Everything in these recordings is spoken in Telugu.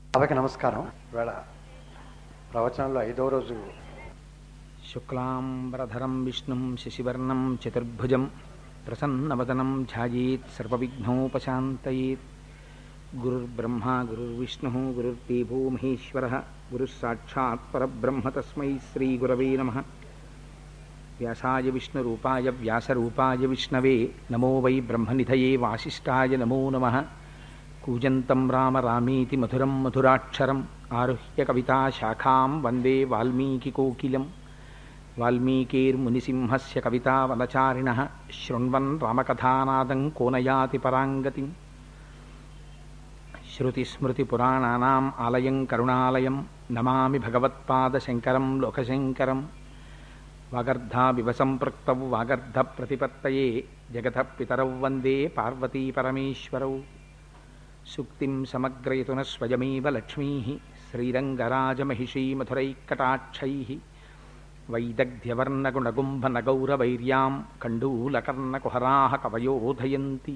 సభకి నమస్కారం ఇవాళ ప్రవచనంలో ఐదో రోజు శుక్లాంబరధరం విష్ణుం శశివర్ణం చతుర్భుజం ప్రసన్నవదనం ధ్యాయేత్ సర్వవిఘ్నోపశాంతయేత్ గురుర్బ్రహ్మ గురుర్విష్ణుः గురుర్దేవో మహేశ్వరः గురుः సాక్షాత్ పరబ్రహ్మ తస్మై శ్రీగురవే నమः వ్యాసాయ విష్ణురూపాయ వ్యాసరూపాయ విష్ణవే నమో వై బ్రహ్మనిధయే వాసిష్ఠాయ నమో నమః కూజంతం రామ రామేతి మధురం మధురాక్షరం ఆరుహ్య కవితా శాఖాం వందే వాల్మీకికోకిలం వాల్మీకిర్మునిసింహస్య కవితావనచారిణ శృణ్వన్ రామకథానాదం కోనయాతి పరాంగతిం శృతిస్మృతిపురాణానాం ఆలయం కరుణాలయం నమామి భగవత్పాదశంకరం లోకశంకరం వాగర్ధావివ సంపృక్తౌ వాగర్ధ ప్రతిపత్తయే జగత పితరౌ వందే పార్వతీ పరమేశ్వరౌ సుక్తిం సమగ్రయతున స్వయమేవ లక్ష్మీ శ్రీరంగరాజమహిషీ మధురైకటాక్షై వైదగ్ధ్యవర్ణగుణగుంభనగౌరవైర్యాం కండూలకర్ణకుహరా కవయోధయంతి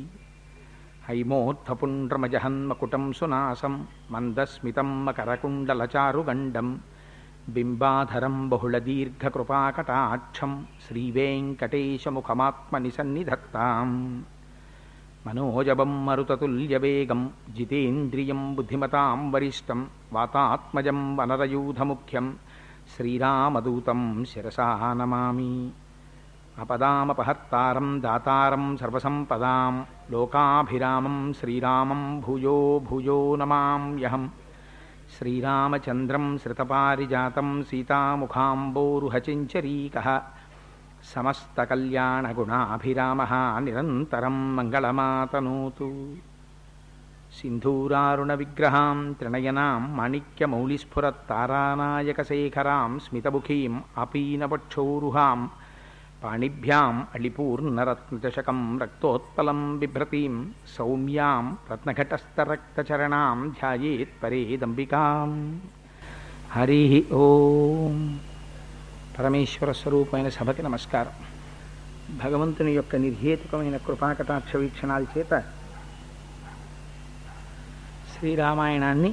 హైమోత్థపుండ్రమజహన్మకుటం సునాసం మందస్మితం మకరకుండలచారుగండం బింబాధరం బహుళదీర్ఘకృపాకటాక్షం శ్రీవేంకటేశముఖమాత్మని సన్నిధత్తాం మనోజవం మరుతతుల్యవేగం జితేంద్రియం బుద్ధిమతాం వరిష్టం వాతాత్మజం వనరయూధముఖ్యం శ్రీరామదూతం శిరసా నమామి అపదామపహర్తారం దాతారం సర్వసంపదాం లోకాభిరామం శ్రీరామం భూయో భూయో నమామ్యహం శ్రీరామచంద్రం శ్రితపారిజాతం సీతాముఖాంబోరుహచించరీకः సమస్తకల్యాణగుణాభిరామः నిరంతరం మంగళమాతనోతు సింధూరారుణవిగ్రహాం త్రినయనాం మాణిక్యమౌళిస్ఫురత్తారానాయకశేఖరాం స్మితముఖీం ఆపీనవక్షోరుహాం పాణిభ్యాం అళిపూర్ణరత్నచషకం రక్తోత్పలం బిభ్రతీం సౌమ్యాం రత్నఘటస్థరక్తచరణాం ధ్యాయేత్పరేదంబికాం హరి ఓం పరమేశ్వర స్వరూపమైన సభకి నమస్కారం భగవంతుని యొక్క నిర్హేతుకమైన కృపాకటాక్ష వీక్షణాల చేత శ్రీరామాయణాన్ని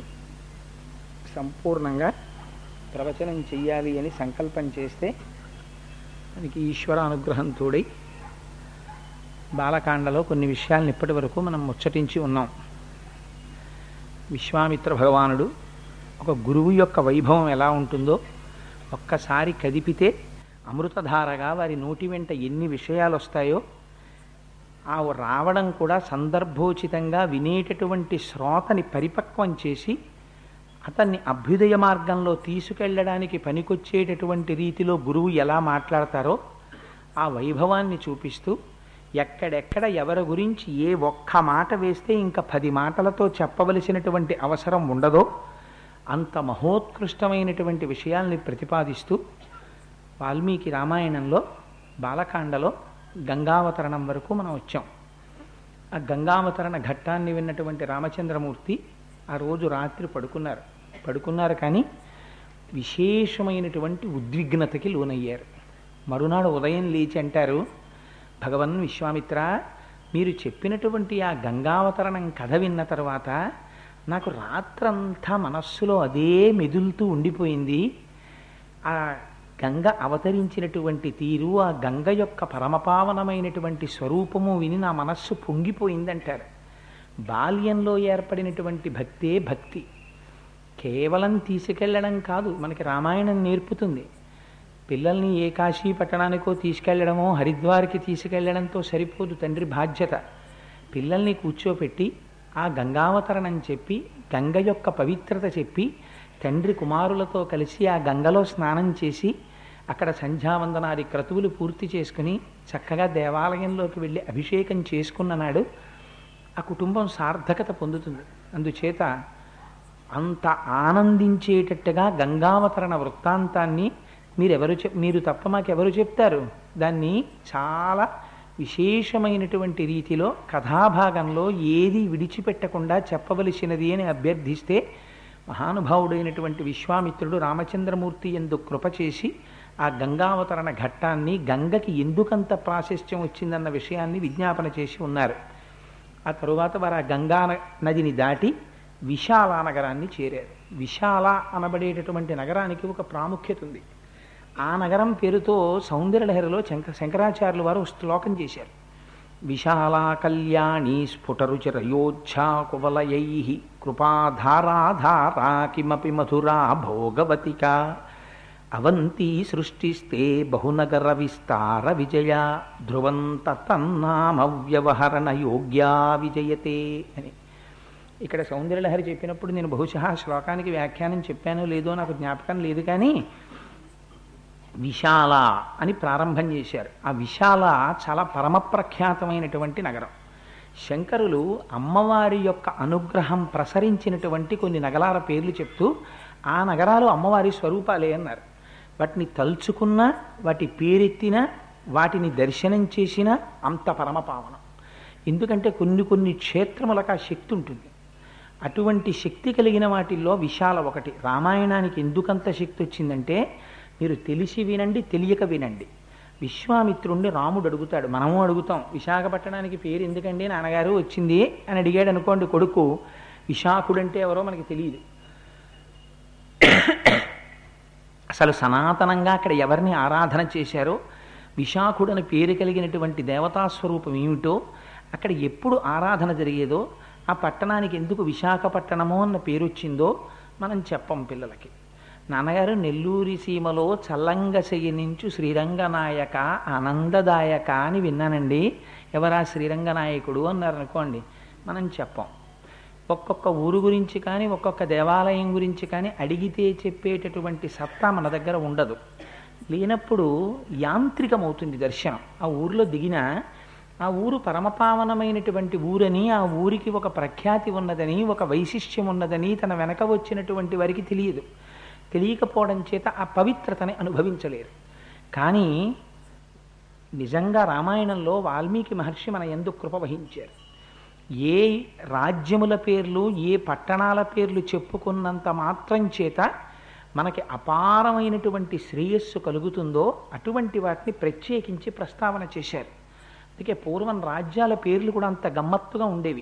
సంపూర్ణంగా ప్రవచనం చెయ్యాలి అని సంకల్పం చేస్తే మనకి ఈశ్వర అనుగ్రహం తోడై బాలకాండలో కొన్ని విషయాలను ఇప్పటి వరకు మనం ముచ్చటించి ఉన్నాం విశ్వామిత్ర భగవానుడు ఒక గురువు యొక్క వైభవం ఎలా ఉంటుందో ఒక్కసారి కదిపితే అమృతధారగా వారి నోటి వెంట ఎన్ని విషయాలు వస్తాయో ఆ రావడం కూడా సందర్భోచితంగా వినేటటువంటి శ్రోతని పరిపక్వం చేసి అతన్ని అభ్యుదయ మార్గంలో తీసుకెళ్ళడానికి పనికొచ్చేటటువంటి రీతిలో గురువు ఎలా మాట్లాడతారో ఆ వైభవాన్ని చూపిస్తూ ఎక్కడెక్కడ ఎవరి గురించి ఏ ఒక్క మాట వేస్తే ఇంకా పది మాటలతో చెప్పవలసినటువంటి అవసరం ఉండదో అంత మహోత్కృష్టమైనటువంటి విషయాల్ని ప్రతిపాదిస్తూ వాల్మీకి రామాయణంలో బాలకాండలో గంగావతరణం వరకు మనం వచ్చాం ఆ గంగావతరణ ఘట్టాన్ని విన్నటువంటి రామచంద్రమూర్తి ఆ రోజు రాత్రి పడుకున్నారు పడుకున్నారు కానీ విశేషమైనటువంటి ఉద్విగ్నతకి లోనయ్యారు మరునాడు ఉదయం లేచి అంటారు భగవన్ విశ్వామిత్ర మీరు చెప్పినటువంటి ఆ గంగావతరణం కథ విన్న తర్వాత నాకు రాత్రంతా మనస్సులో అదే మెదులుతూ ఉండిపోయింది ఆ గంగ అవతరించినటువంటి తీరు ఆ గంగ యొక్క పరమపావనమైనటువంటి స్వరూపము విని నా మనస్సు పొంగిపోయిందంటారు బాల్యంలో ఏర్పడినటువంటి భక్తే భక్తి కేవలం తీసుకెళ్ళడం కాదు మనకి రామాయణం నేర్పుతుంది పిల్లల్ని ఏ కాశీ పట్టణానికో తీసుకెళ్లడమో హరిద్వార్కి తీసుకెళ్లడంతో సరిపోదు తండ్రి బాధ్యత పిల్లల్ని కూర్చోపెట్టి ఆ గంగావతరణం చెప్పి గంగ యొక్క పవిత్రత చెప్పి తండ్రి కుమారులతో కలిసి ఆ గంగలో స్నానం చేసి అక్కడ సంధ్యావందనాది క్రతువులు పూర్తి చేసుకుని చక్కగా దేవాలయంలోకి వెళ్ళి అభిషేకం చేసుకున్న నాడు ఆ కుటుంబం సార్థకత పొందుతుంది అందుచేత అంత ఆనందించేటట్టుగా గంగావతరణ వృత్తాంతాన్ని మీరెవరు చెప్ మీరు తప్ప మాకెవరు చెప్తారు దాన్ని చాలా విశేషమైనటువంటి రీతిలో కథాభాగంలో ఏది విడిచిపెట్టకుండా చెప్పవలసినది అని అభ్యర్థిస్తే మహానుభావుడైనటువంటి విశ్వామిత్రుడు రామచంద్రమూర్తి ఎందు కృప చేసి ఆ గంగావతరణ ఘట్టాన్ని గంగకి ఎందుకంత ప్రాశస్త్యం వచ్చిందన్న విషయాన్ని విజ్ఞాపన చేసి ఉన్నారు ఆ తరువాత వారు ఆ గంగా నదిని దాటి విశాల నగరాన్ని చేరారు విశాల అనబడేటటువంటి నగరానికి ఒక ప్రాముఖ్యత ఉంది ఆ నగరం పేరుతో సౌందర్యలహరిలో శంక శంకరాచార్యులు వారు ఒక శ్లోకం చేశారు విశాలా కళ్యాణి స్ఫుటరుచిరయోచ్ఛా కువలయై కృపాధారాధారా కిమపి మధురా భోగవతిక అవంతి సృష్టిస్తే బహునగర విస్తార విజయ ధ్రువంత తన్నామ వ్యవహరణ యోగ్యా విజయతే అని ఇక్కడ సౌందర్యలహరి చెప్పినప్పుడు నేను బహుశా ఆ శ్లోకానికి వ్యాఖ్యానం చెప్పానో లేదో నాకు జ్ఞాపకం లేదు కానీ విశాల అని ప్రారంభం చేశారు ఆ విశాల చాలా పరమప్రఖ్యాతమైనటువంటి నగరం శంకరులు అమ్మవారి యొక్క అనుగ్రహం ప్రసరించినటువంటి కొన్ని నగరాల పేర్లు చెప్తూ ఆ నగరాలు అమ్మవారి స్వరూపాలే అన్నారు వాటిని తలుచుకున్నా వాటి పేరెత్తినా వాటిని దర్శనం చేసినా అంత పరమపావనం ఎందుకంటే కొన్ని కొన్ని క్షేత్రములకు ఆ శక్తి ఉంటుంది అటువంటి శక్తి కలిగిన వాటిల్లో విశాల ఒకటి రామాయణానికి ఎందుకంత శక్తి వచ్చిందంటే మీరు తెలిసి వినండి తెలియక వినండి విశ్వామిత్రుణ్ణి రాముడు అడుగుతాడు మనము అడుగుతాం విశాఖపట్టణానికి పేరు ఎందుకండి నాన్నగారు వచ్చింది అని అడిగాడు అనుకోండి కొడుకు విశాఖుడంటే ఎవరో మనకి తెలియదు అసలు సనాతనంగా అక్కడ ఎవరిని ఆరాధన చేశారో విశాఖుడని పేరు కలిగినటువంటి దేవతాస్వరూపం ఏమిటో అక్కడ ఎప్పుడు ఆరాధన జరిగేదో ఆ పట్టణానికి ఎందుకు విశాఖపట్టణము అన్న పేరు వచ్చిందో మనం చెప్పం పిల్లలకి నాన్నగారు నెల్లూరి సీమలో చల్లంగ శయనించు శ్రీరంగనాయక ఆనందదాయక అని విన్నానండి ఎవరా శ్రీరంగనాయకుడు అన్నారు అనుకోండి మనం చెప్పం ఒక్కొక్క ఊరు గురించి కానీ ఒక్కొక్క దేవాలయం గురించి కానీ అడిగితే చెప్పేటటువంటి సత్తా మన దగ్గర ఉండదు లేనప్పుడు యాంత్రికమవుతుంది దర్శనం ఆ ఊరిలో దిగినా ఆ ఊరు పరమపావనమైనటువంటి ఊరని ఆ ఊరికి ఒక ప్రఖ్యాతి ఉన్నదని ఒక వైశిష్ట్యం ఉన్నదని తన వెనక వచ్చినటువంటి వారికి తెలియదు తెలియకపోవడం చేత ఆ పవిత్రతని అనుభవించలేరు కానీ నిజంగా రామాయణంలో వాల్మీకి మహర్షి మన ఎందుకు కృప వహించారు ఏ రాజ్యముల పేర్లు ఏ పట్టణాల పేర్లు చెప్పుకున్నంత మాత్రం చేత మనకి అపారమైనటువంటి శ్రేయస్సు కలుగుతుందో అటువంటి వాటిని ప్రత్యేకించి ప్రస్తావన చేశారు అందుకే పూర్వం రాజ్యాల పేర్లు కూడా అంత గమ్మత్తుగా ఉండేవి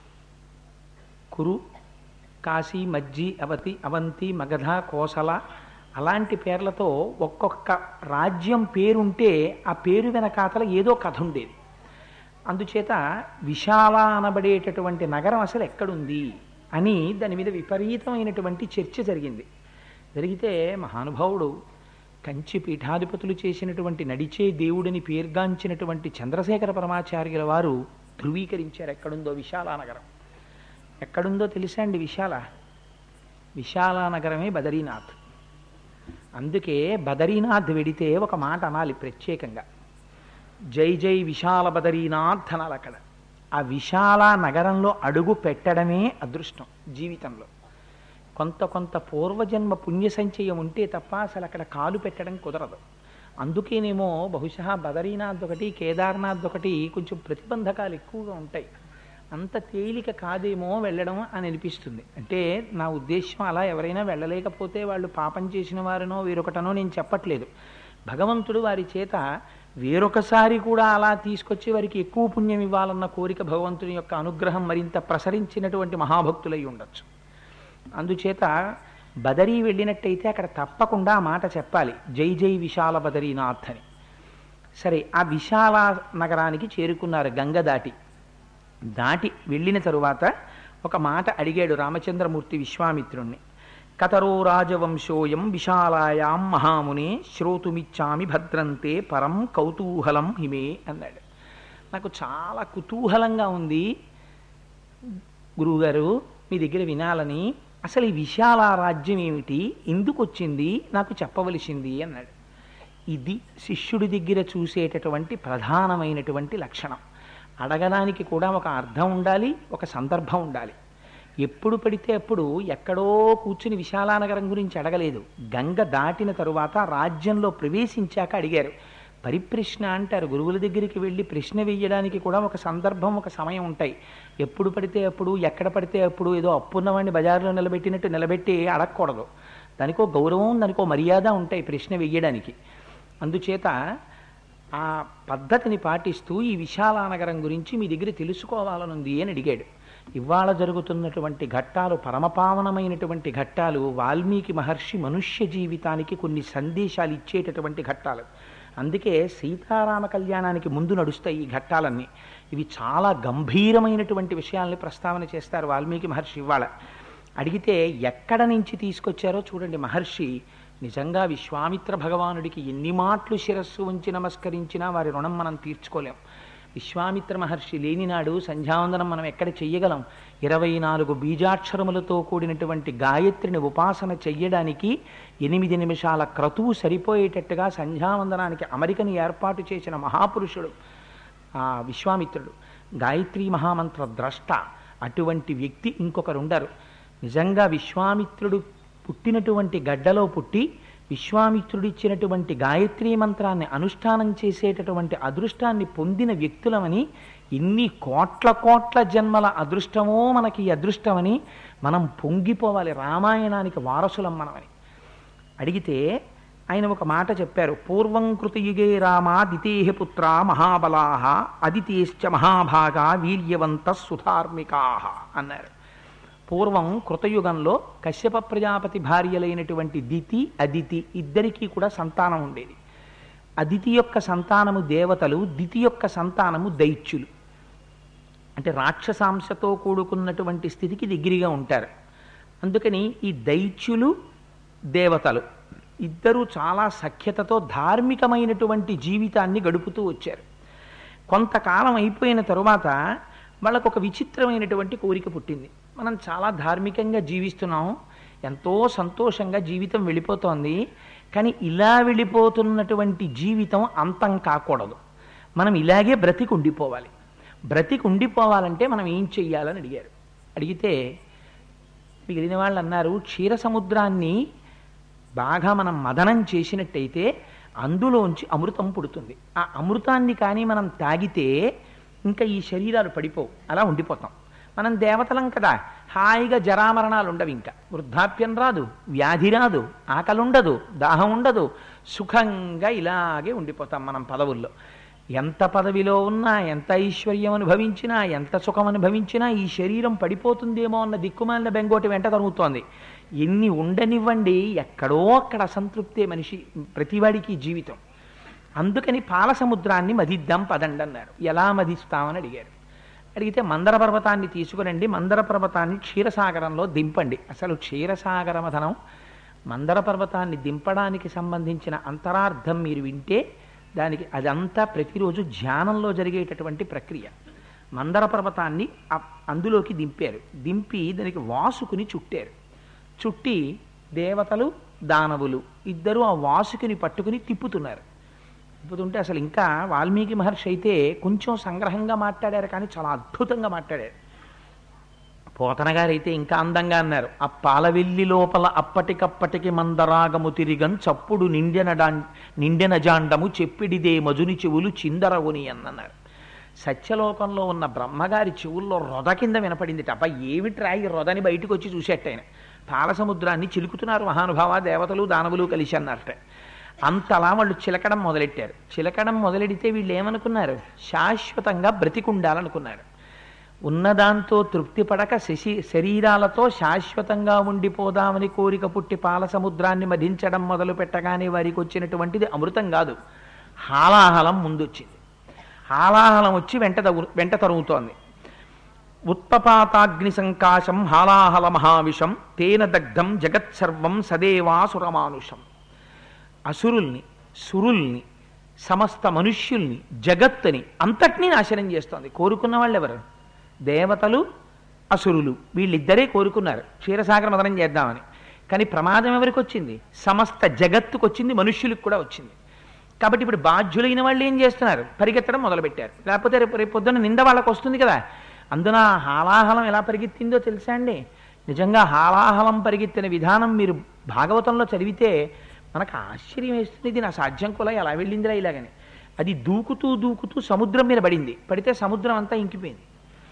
కురు కాశీ మజ్జి అవతి అవంతి మగధ కోసల అలాంటి పేర్లతో ఒక్కొక్క రాజ్యం పేరుంటే ఆ పేరు వెనకాతల ఏదో కథ ఉండేది అందుచేత విశాల అనబడేటటువంటి నగరం అసలు ఎక్కడుంది అని దాని మీద విపరీతమైనటువంటి చర్చ జరిగింది జరిగితే మహానుభావుడు కంచి పీఠాధిపతులు చేసినటువంటి నడిచే దేవుడిని పేర్గాంచినటువంటి చంద్రశేఖర పరమాచార్యుల వారు ధృవీకరించారు ఎక్కడుందో విశాల నగరం ఎక్కడుందో తెలుసా అండి విశాల విశాల నగరమే బదరీనాథ్ అందుకే బదరీనాథ్ వెడితే ఒక మాట అనాలి ప్రత్యేకంగా జై జై విశాల బదరీనాథ్ అనాలి అక్కడ ఆ విశాల నగరంలో అడుగు పెట్టడమే అదృష్టం జీవితంలో కొంత కొంత పూర్వజన్మ పుణ్య సంచయం ఉంటే తప్ప అసలు అక్కడ కాలు పెట్టడం కుదరదు అందుకేనేమో బహుశా బదరీనాథ్ ఒకటి కేదార్నాథ్ ఒకటి కొంచెం ప్రతిబంధకాలు ఎక్కువగా ఉంటాయి అంత తేలిక కాదేమో వెళ్ళడం అని అనిపిస్తుంది అంటే నా ఉద్దేశం అలా ఎవరైనా వెళ్ళలేకపోతే వాళ్ళు పాపం చేసిన వారినో వేరొకటనో నేను చెప్పట్లేదు భగవంతుడు వారి చేత వేరొకసారి కూడా అలా తీసుకొచ్చి వారికి ఎక్కువ పుణ్యం ఇవ్వాలన్న కోరిక భగవంతుని యొక్క అనుగ్రహం మరింత ప్రసరించినటువంటి మహాభక్తులై ఉండొచ్చు అందుచేత బదరీ వెళ్ళినట్టయితే అక్కడ తప్పకుండా ఆ మాట చెప్పాలి జై జై విశాల బదరీనాథ్ అని సరే ఆ విశాల నగరానికి చేరుకున్నారు గంగ దాటి దాటి వెళ్ళిన తరువాత ఒక మాట అడిగాడు రామచంద్రమూర్తి విశ్వామిత్రుణ్ణి కతరో రాజవంశోయం విశాలాయాం మహామునే శ్రోతుమిచ్చామి భద్రంతే పరం కౌతూహలం హిమే అన్నాడు నాకు చాలా కుతూహలంగా ఉంది గురువుగారు మీ దగ్గర వినాలని అసలు ఈ విశాల రాజ్యం ఏమిటి ఎందుకు వచ్చింది నాకు చెప్పవలసింది అన్నాడు ఇది శిష్యుడి దగ్గర చూసేటటువంటి ప్రధానమైనటువంటి లక్షణం అడగడానికి కూడా ఒక అర్థం ఉండాలి ఒక సందర్భం ఉండాలి ఎప్పుడు పడితే అప్పుడు ఎక్కడో కూర్చుని విశాలానగరం గురించి అడగలేదు గంగ దాటిన తరువాత రాజ్యంలో ప్రవేశించాక అడిగారు పరిప్రశ్న అంటారు గురువుల దగ్గరికి వెళ్ళి ప్రశ్న వేయడానికి కూడా ఒక సందర్భం ఒక సమయం ఉంటాయి ఎప్పుడు పడితే అప్పుడు ఎక్కడ పడితే అప్పుడు ఏదో అప్పున్నవాడిని బజార్లో నిలబెట్టినట్టు నిలబెట్టి అడగకూడదు దానికో గౌరవం దానికో మర్యాద ఉంటాయి ప్రశ్న వెయ్యడానికి అందుచేత ఆ పద్ధతిని పాటిస్తూ ఈ విశాలానగరం గురించి మీ దగ్గర తెలుసుకోవాలనుంది అని అడిగాడు ఇవాళ జరుగుతున్నటువంటి ఘట్టాలు పరమపావనమైనటువంటి ఘట్టాలు వాల్మీకి మహర్షి మనుష్య జీవితానికి కొన్ని సందేశాలు ఇచ్చేటటువంటి ఘట్టాలు అందుకే సీతారామ కళ్యాణానికి ముందు నడుస్తాయి ఈ ఘట్టాలన్నీ ఇవి చాలా గంభీరమైనటువంటి విషయాల్ని ప్రస్తావన చేస్తారు వాల్మీకి మహర్షి ఇవాళ అడిగితే ఎక్కడ నుంచి తీసుకొచ్చారో చూడండి మహర్షి నిజంగా విశ్వామిత్ర భగవానుడికి ఎన్ని మాటలు శిరస్సు ఉంచి నమస్కరించినా వారి రుణం మనం తీర్చుకోలేం విశ్వామిత్ర మహర్షి లేనినాడు సంధ్యావందనం మనం ఎక్కడ చెయ్యగలం ఇరవై నాలుగు బీజాక్షరములతో కూడినటువంటి గాయత్రిని ఉపాసన చెయ్యడానికి ఎనిమిది నిమిషాల క్రతువు సరిపోయేటట్టుగా సంధ్యావందనానికి అమరికని ఏర్పాటు చేసిన మహాపురుషుడు ఆ విశ్వామిత్రుడు గాయత్రి మహామంత్ర ద్రష్ట అటువంటి వ్యక్తి ఇంకొకరు ఉండరు నిజంగా విశ్వామిత్రుడు పుట్టినటువంటి గడ్డలో పుట్టి విశ్వామిత్రుడిచ్చినటువంటి గాయత్రీ మంత్రాన్ని అనుష్ఠానం చేసేటటువంటి అదృష్టాన్ని పొందిన వ్యక్తులమని ఇన్ని కోట్ల కోట్ల జన్మల అదృష్టమో మనకి ఈ అదృష్టమని మనం పొంగిపోవాలి రామాయణానికి వారసులం మనమని అడిగితే ఆయన ఒక మాట చెప్పారు పూర్వం కృతయుగే రామా దితేహ పుత్ర మహాబలాహ అదితేశ్చ మహాభాగా వీర్యవంత సుధార్మికా అన్నారు పూర్వం కృతయుగంలో కశ్యప ప్రజాపతి భార్యలైనటువంటి దితి అదితి ఇద్దరికీ కూడా సంతానం ఉండేది అదితి యొక్క సంతానము దేవతలు దితి యొక్క సంతానము దైత్యులు అంటే రాక్షసాంశతో కూడుకున్నటువంటి స్థితికి దగ్గరగా ఉంటారు అందుకని ఈ దైత్యులు దేవతలు ఇద్దరూ చాలా సఖ్యతతో ధార్మికమైనటువంటి జీవితాన్ని గడుపుతూ వచ్చారు కొంతకాలం అయిపోయిన తరువాత వాళ్ళకు ఒక విచిత్రమైనటువంటి కోరిక పుట్టింది మనం చాలా ధార్మికంగా జీవిస్తున్నాం ఎంతో సంతోషంగా జీవితం వెళ్ళిపోతోంది కానీ ఇలా వెళ్ళిపోతున్నటువంటి జీవితం అంతం కాకూడదు మనం ఇలాగే బ్రతికి ఉండిపోవాలి బ్రతికి ఉండిపోవాలంటే మనం ఏం చెయ్యాలని అడిగారు అడిగితే మిగిలిన వాళ్ళు అన్నారు క్షీర సముద్రాన్ని బాగా మనం మదనం చేసినట్టయితే అందులోంచి అమృతం పుడుతుంది ఆ అమృతాన్ని కానీ మనం తాగితే ఇంకా ఈ శరీరాలు పడిపోవు అలా ఉండిపోతాం మనం దేవతలం కదా హాయిగా జరామరణాలు ఉండవు ఇంకా వృద్ధాప్యం రాదు వ్యాధి రాదు ఆకలి ఉండదు దాహం ఉండదు సుఖంగా ఇలాగే ఉండిపోతాం మనం పదవుల్లో ఎంత పదవిలో ఉన్నా ఎంత ఐశ్వర్యం అనుభవించినా ఎంత సుఖం అనుభవించినా ఈ శరీరం పడిపోతుందేమో అన్న దిక్కుమాలిన బెంగోటి వెంట తరుగుతోంది ఎన్ని ఉండనివ్వండి ఎక్కడో అక్కడ అసంతృప్తే మనిషి ప్రతివాడికి జీవితం అందుకని పాల సముద్రాన్ని మదిద్దాం పదండి అన్నారు ఎలా మదిస్తామని అడిగారు అడిగితే మందర పర్వతాన్ని తీసుకురండి మందర పర్వతాన్ని క్షీరసాగరంలో దింపండి అసలు క్షీరసాగర మథనం మందర పర్వతాన్ని దింపడానికి సంబంధించిన అంతరార్థం మీరు వింటే దానికి అదంతా ప్రతిరోజు ధ్యానంలో జరిగేటటువంటి ప్రక్రియ మందర పర్వతాన్ని అ- అందులోకి దింపారు దింపి దానికి వాసుకుని చుట్టారు చుట్టి దేవతలు దానవులు ఇద్దరూ ఆ వాసుకుని పట్టుకుని తిప్పుతున్నారు తిప్పుతుంటే అసలు ఇంకా వాల్మీకి మహర్షి అయితే కొంచెం సంగ్రహంగా మాట్లాడారు కానీ చాలా అద్భుతంగా మాట్లాడారు పోతన గారైతే ఇంకా అందంగా అన్నారు ఆ పాలవెల్లి లోపల అప్పటికప్పటికి మందరాగము తిరిగన్ చప్పుడు నిండెనడా నిండెన జాండము చెప్పిడిదే మజుని చెవులు చిందరవుని అన్నారు సత్యలోకంలో ఉన్న బ్రహ్మగారి చెవుల్లో రొద కింద వినపడింది అబ్బా ఏమిట్రా ఈ రొదని బయటకు వచ్చి చూసేట ఆయన పాలసముద్రాన్ని చిలుకుతున్నారు మహానుభావ దేవతలు దానవులు కలిసి అన్నట్ట అంతలా వాళ్ళు చిలకడం మొదలెట్టారు చిలకడం మొదలెడితే వీళ్ళు ఏమనుకున్నారు శాశ్వతంగా బ్రతికుండాలనుకున్నారు ఉన్నదాంతో తృప్తి పడక శశి శరీరాలతో శాశ్వతంగా ఉండిపోదామని కోరిక పుట్టి పాల సముద్రాన్ని మధించడం మొదలు పెట్టగానే వారికి వచ్చినటువంటిది అమృతం కాదు హాలాహలం ముందొచ్చింది హాలాహలం వచ్చి వెంట తగు వెంట తరుగుతోంది ఉత్పపాతాగ్ని సంకాశం హాలాహల మహావిషం తేన దగ్ధం జగత్సర్వం సదేవాసురమానుషం అసురుల్ని సురుల్ని సమస్త మనుష్యుల్ని జగత్తుని అంతటినీ నాశనం చేస్తోంది కోరుకున్న వాళ్ళు ఎవరు దేవతలు అసురులు వీళ్ళిద్దరే కోరుకున్నారు క్షీరసాగర మదనం చేద్దామని కానీ ప్రమాదం ఎవరికి వచ్చింది సమస్త జగత్తుకు వచ్చింది మనుష్యులకు కూడా వచ్చింది కాబట్టి ఇప్పుడు బాధ్యులైన వాళ్ళు ఏం చేస్తున్నారు పరిగెత్తడం మొదలుపెట్టారు లేకపోతే రేపు రేపు పొద్దున్న నింద వాళ్ళకు వస్తుంది కదా అందున హాలాహలం ఎలా పరిగెత్తిందో తెలుసా అండి నిజంగా హాలాహలం పరిగెత్తిన విధానం మీరు భాగవతంలో చదివితే మనకు ఆశ్చర్యం వేస్తుంది ఇది నా సాధ్యం కూడా ఎలా వెళ్ళిందిరా ఇలాగని అది దూకుతూ దూకుతూ సముద్రం మీద పడింది పడితే సముద్రం అంతా ఇంకిపోయింది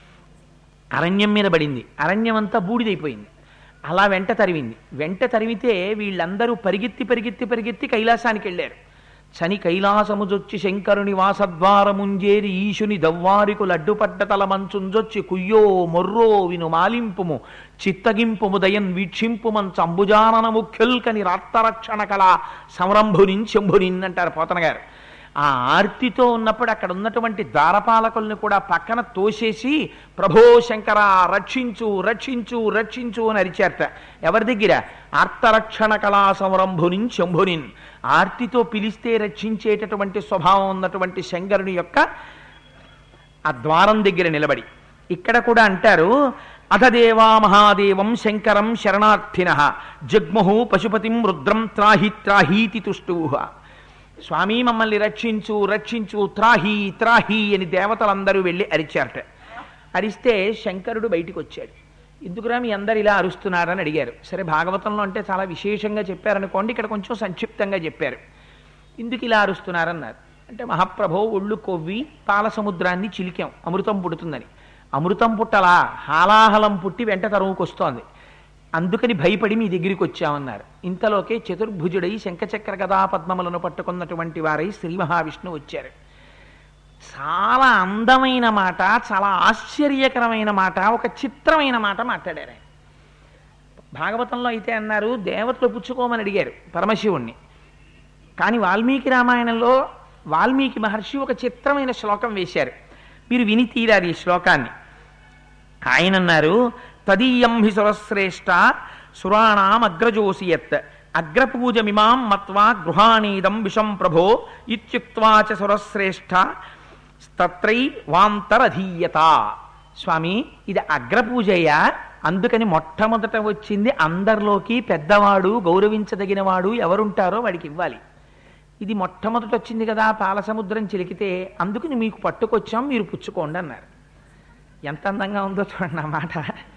అరణ్యం మీద పడింది అరణ్యం అంతా బూడిదైపోయింది అలా వెంట తరివింది వెంట తరిమితే వీళ్ళందరూ పరిగెత్తి పరిగెత్తి పరిగెత్తి కైలాసానికి వెళ్ళారు చని కైలాసముజొచ్చి శంకరుని వాసద్వారముంజేరి ఈశుని దవ్వారికు లడ్డుపడ్డ తల మంచుంజొచ్చి కుయ్యో మొర్రో విను మాలింపుము చిత్తగింపుము దయన్ వీక్షింపుమన్ చంబుజానన ముఖ్యుల్కని రాత్తరక్షణ కళ సంరంభునిన్ శంభునిన్ అంటారు పోతన గారు ఆ ఆర్తితో ఉన్నప్పుడు అక్కడ ఉన్నటువంటి ద్వారపాలకుల్ని కూడా పక్కన తోసేసి ప్రభో శంకర రక్షించు రక్షించు రక్షించు అని అరిచారట ఎవరి దగ్గర ఆర్తరక్షణ కళా సంరంభునిన్ శంభునిన్ ఆర్తితో పిలిస్తే రక్షించేటటువంటి స్వభావం ఉన్నటువంటి శంకరుని యొక్క ఆ ద్వారం దగ్గర నిలబడి ఇక్కడ కూడా అంటారు అథదేవా మహాదేవం శంకరం శరణార్థిన జగ్ముహు పశుపతిం రుద్రం త్రాహి త్రాహీతి తుష్టూహ స్వామి మమ్మల్ని రక్షించు రక్షించు త్రాహి త్రాహి అని దేవతలందరూ వెళ్ళి అరిచారట అరిస్తే శంకరుడు బయటికి వచ్చాడు ఎందుకురా మీ అందరు ఇలా అరుస్తున్నారని అడిగారు సరే భాగవతంలో అంటే చాలా విశేషంగా చెప్పారనుకోండి ఇక్కడ కొంచెం సంక్షిప్తంగా చెప్పారు ఎందుకు ఇలా అరుస్తున్నారన్నారు అంటే మహాప్రభో ఒళ్ళు కొవ్వి పాల సముద్రాన్ని చిలికాం అమృతం పుడుతుందని అమృతం పుట్టలా హాలాహలం పుట్టి వెంట తరువుకొస్తోంది అందుకని భయపడి మీ దగ్గరికి వచ్చామన్నారు ఇంతలోకే చతుర్భుజుడై శంఖచక్ర గదా పద్మములను పట్టుకున్నటువంటి వారై శ్రీ మహావిష్ణువు వచ్చారు చాలా అందమైన మాట చాలా ఆశ్చర్యకరమైన మాట ఒక చిత్రమైన మాట మాట్లాడారు ఆయన భాగవతంలో అయితే అన్నారు దేవతలు పుచ్చుకోమని అడిగారు పరమశివుణ్ణి కానీ వాల్మీకి రామాయణంలో వాల్మీకి మహర్షి ఒక చిత్రమైన శ్లోకం వేశారు మీరు విని తీరారు ఈ శ్లోకాన్ని ఆయన అన్నారు తదీయం హి సురశ్రేష్ట సురాణాం అగ్రజోసియత్ అగ్రపూజమిమాం మత్వా గృహాణీదం విషం ప్రభో ఇత్యుక్త్వా చ సురశ్రేష్ఠ తత్రై వాంతరధీయత స్వామి ఇది అగ్రపూజయ్య అందుకని మొట్టమొదట వచ్చింది అందరిలోకి పెద్దవాడు గౌరవించదగినవాడు ఎవరుంటారో వాడికి ఇవ్వాలి ఇది మొట్టమొదట వచ్చింది కదా పాలసముద్రం చిలికితే అందుకని మీకు పట్టుకొచ్చాం మీరు పుచ్చుకోండి అన్నారు ఎంత అందంగా ఉందో చూడండి ఆ మాట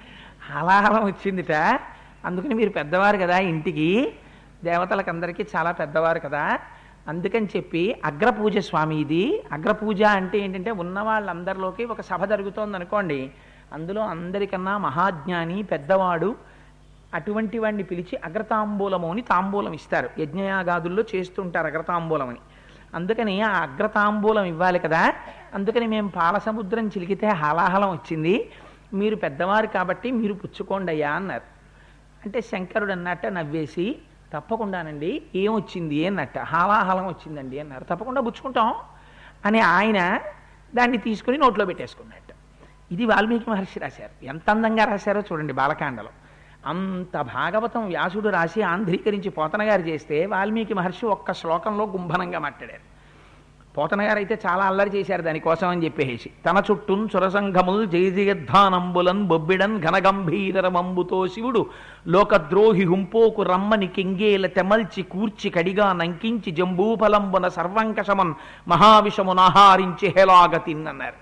హలాహలం వచ్చిందిట అందుకని మీరు పెద్దవారు కదా ఇంటికి దేవతలకు అందరికీ చాలా పెద్దవారు కదా అందుకని చెప్పి అగ్రపూజ స్వామి ఇది అగ్రపూజ అంటే ఏంటంటే ఉన్న వాళ్ళందరిలోకి ఒక సభ జరుగుతోంది అనుకోండి అందులో అందరికన్నా మహాజ్ఞాని పెద్దవాడు అటువంటి వాడిని పిలిచి అగ్రతాంబూలము అని తాంబూలం ఇస్తారు యజ్ఞయాగాదుల్లో చేస్తుంటారు అగ్రతాంబూలం అని అందుకని ఆ అగ్రతాంబూలం ఇవ్వాలి కదా అందుకని మేము పాలసముద్రం చిలికితే హాలాహలం వచ్చింది మీరు పెద్దవారు కాబట్టి మీరు పుచ్చుకోండి అయ్యా అన్నారు అంటే శంకరుడు అన్నట్ట నవ్వేసి తప్పకుండానండి ఏమొచ్చింది అన్నట్ట హాలాహలం వచ్చిందండి అన్నారు తప్పకుండా పుచ్చుకుంటాం అని ఆయన దాన్ని తీసుకుని నోట్లో పెట్టేసుకున్నట్ట ఇది వాల్మీకి మహర్షి రాశారు ఎంత అందంగా రాశారో చూడండి బాలకాండలో అంత భాగవతం వ్యాసుడు రాసి ఆంధ్రీకరించి పోతన గారు చేస్తే వాల్మీకి మహర్షి ఒక్క శ్లోకంలో గుంభనంగా మాట్లాడారు పోతన గారు అయితే చాలా అల్లరి చేశారు దానికోసం అని చెప్పేసి తన చుట్టూన్ సురసంఘముల్ జయజయద్ధానంబులన్ బొబ్బిడన్ ఘనగంభీరమంబుతో శివుడు లోకద్రోహి హుంపోకు రమ్మని కెంగేల తెమల్చి కూర్చి కడిగా నంకించి జంబూఫలంబున సర్వంకషమన్ మహావిషమునాహారించి హేలాగతిన్ అన్నారు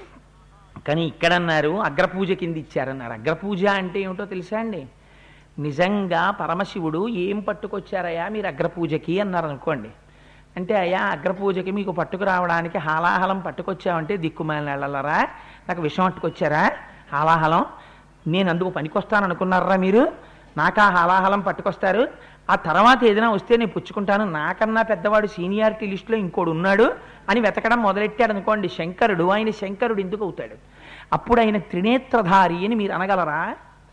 కానీ ఇక్కడన్నారు అగ్రపూజ కింద ఇచ్చారన్నారు అగ్రపూజ అంటే ఏమిటో తెలుసా అండి నిజంగా పరమశివుడు ఏం పట్టుకొచ్చారయ్యా మీరు అగ్రపూజకి అన్నారు అనుకోండి అంటే అయ్యా అగ్రపూజకి మీకు పట్టుకురావడానికి హాలాహలం పట్టుకొచ్చామంటే దిక్కుమాలిన వెళ్ళలరా నాకు విషం పట్టుకొచ్చారా హాలాహలం నేను అందుకు పనికొస్తాను అనుకున్నారా మీరు నాకు ఆ హాలాహలం పట్టుకొస్తారు ఆ తర్వాత ఏదైనా వస్తే నేను పుచ్చుకుంటాను నాకన్నా పెద్దవాడు సీనియారిటీ లిస్టులో ఇంకోడు ఉన్నాడు అని వెతకడం మొదలెట్టాడు అనుకోండి శంకరుడు ఆయన శంకరుడు ఎందుకు అవుతాడు అప్పుడు ఆయన త్రినేత్రధారి అని మీరు అనగలరా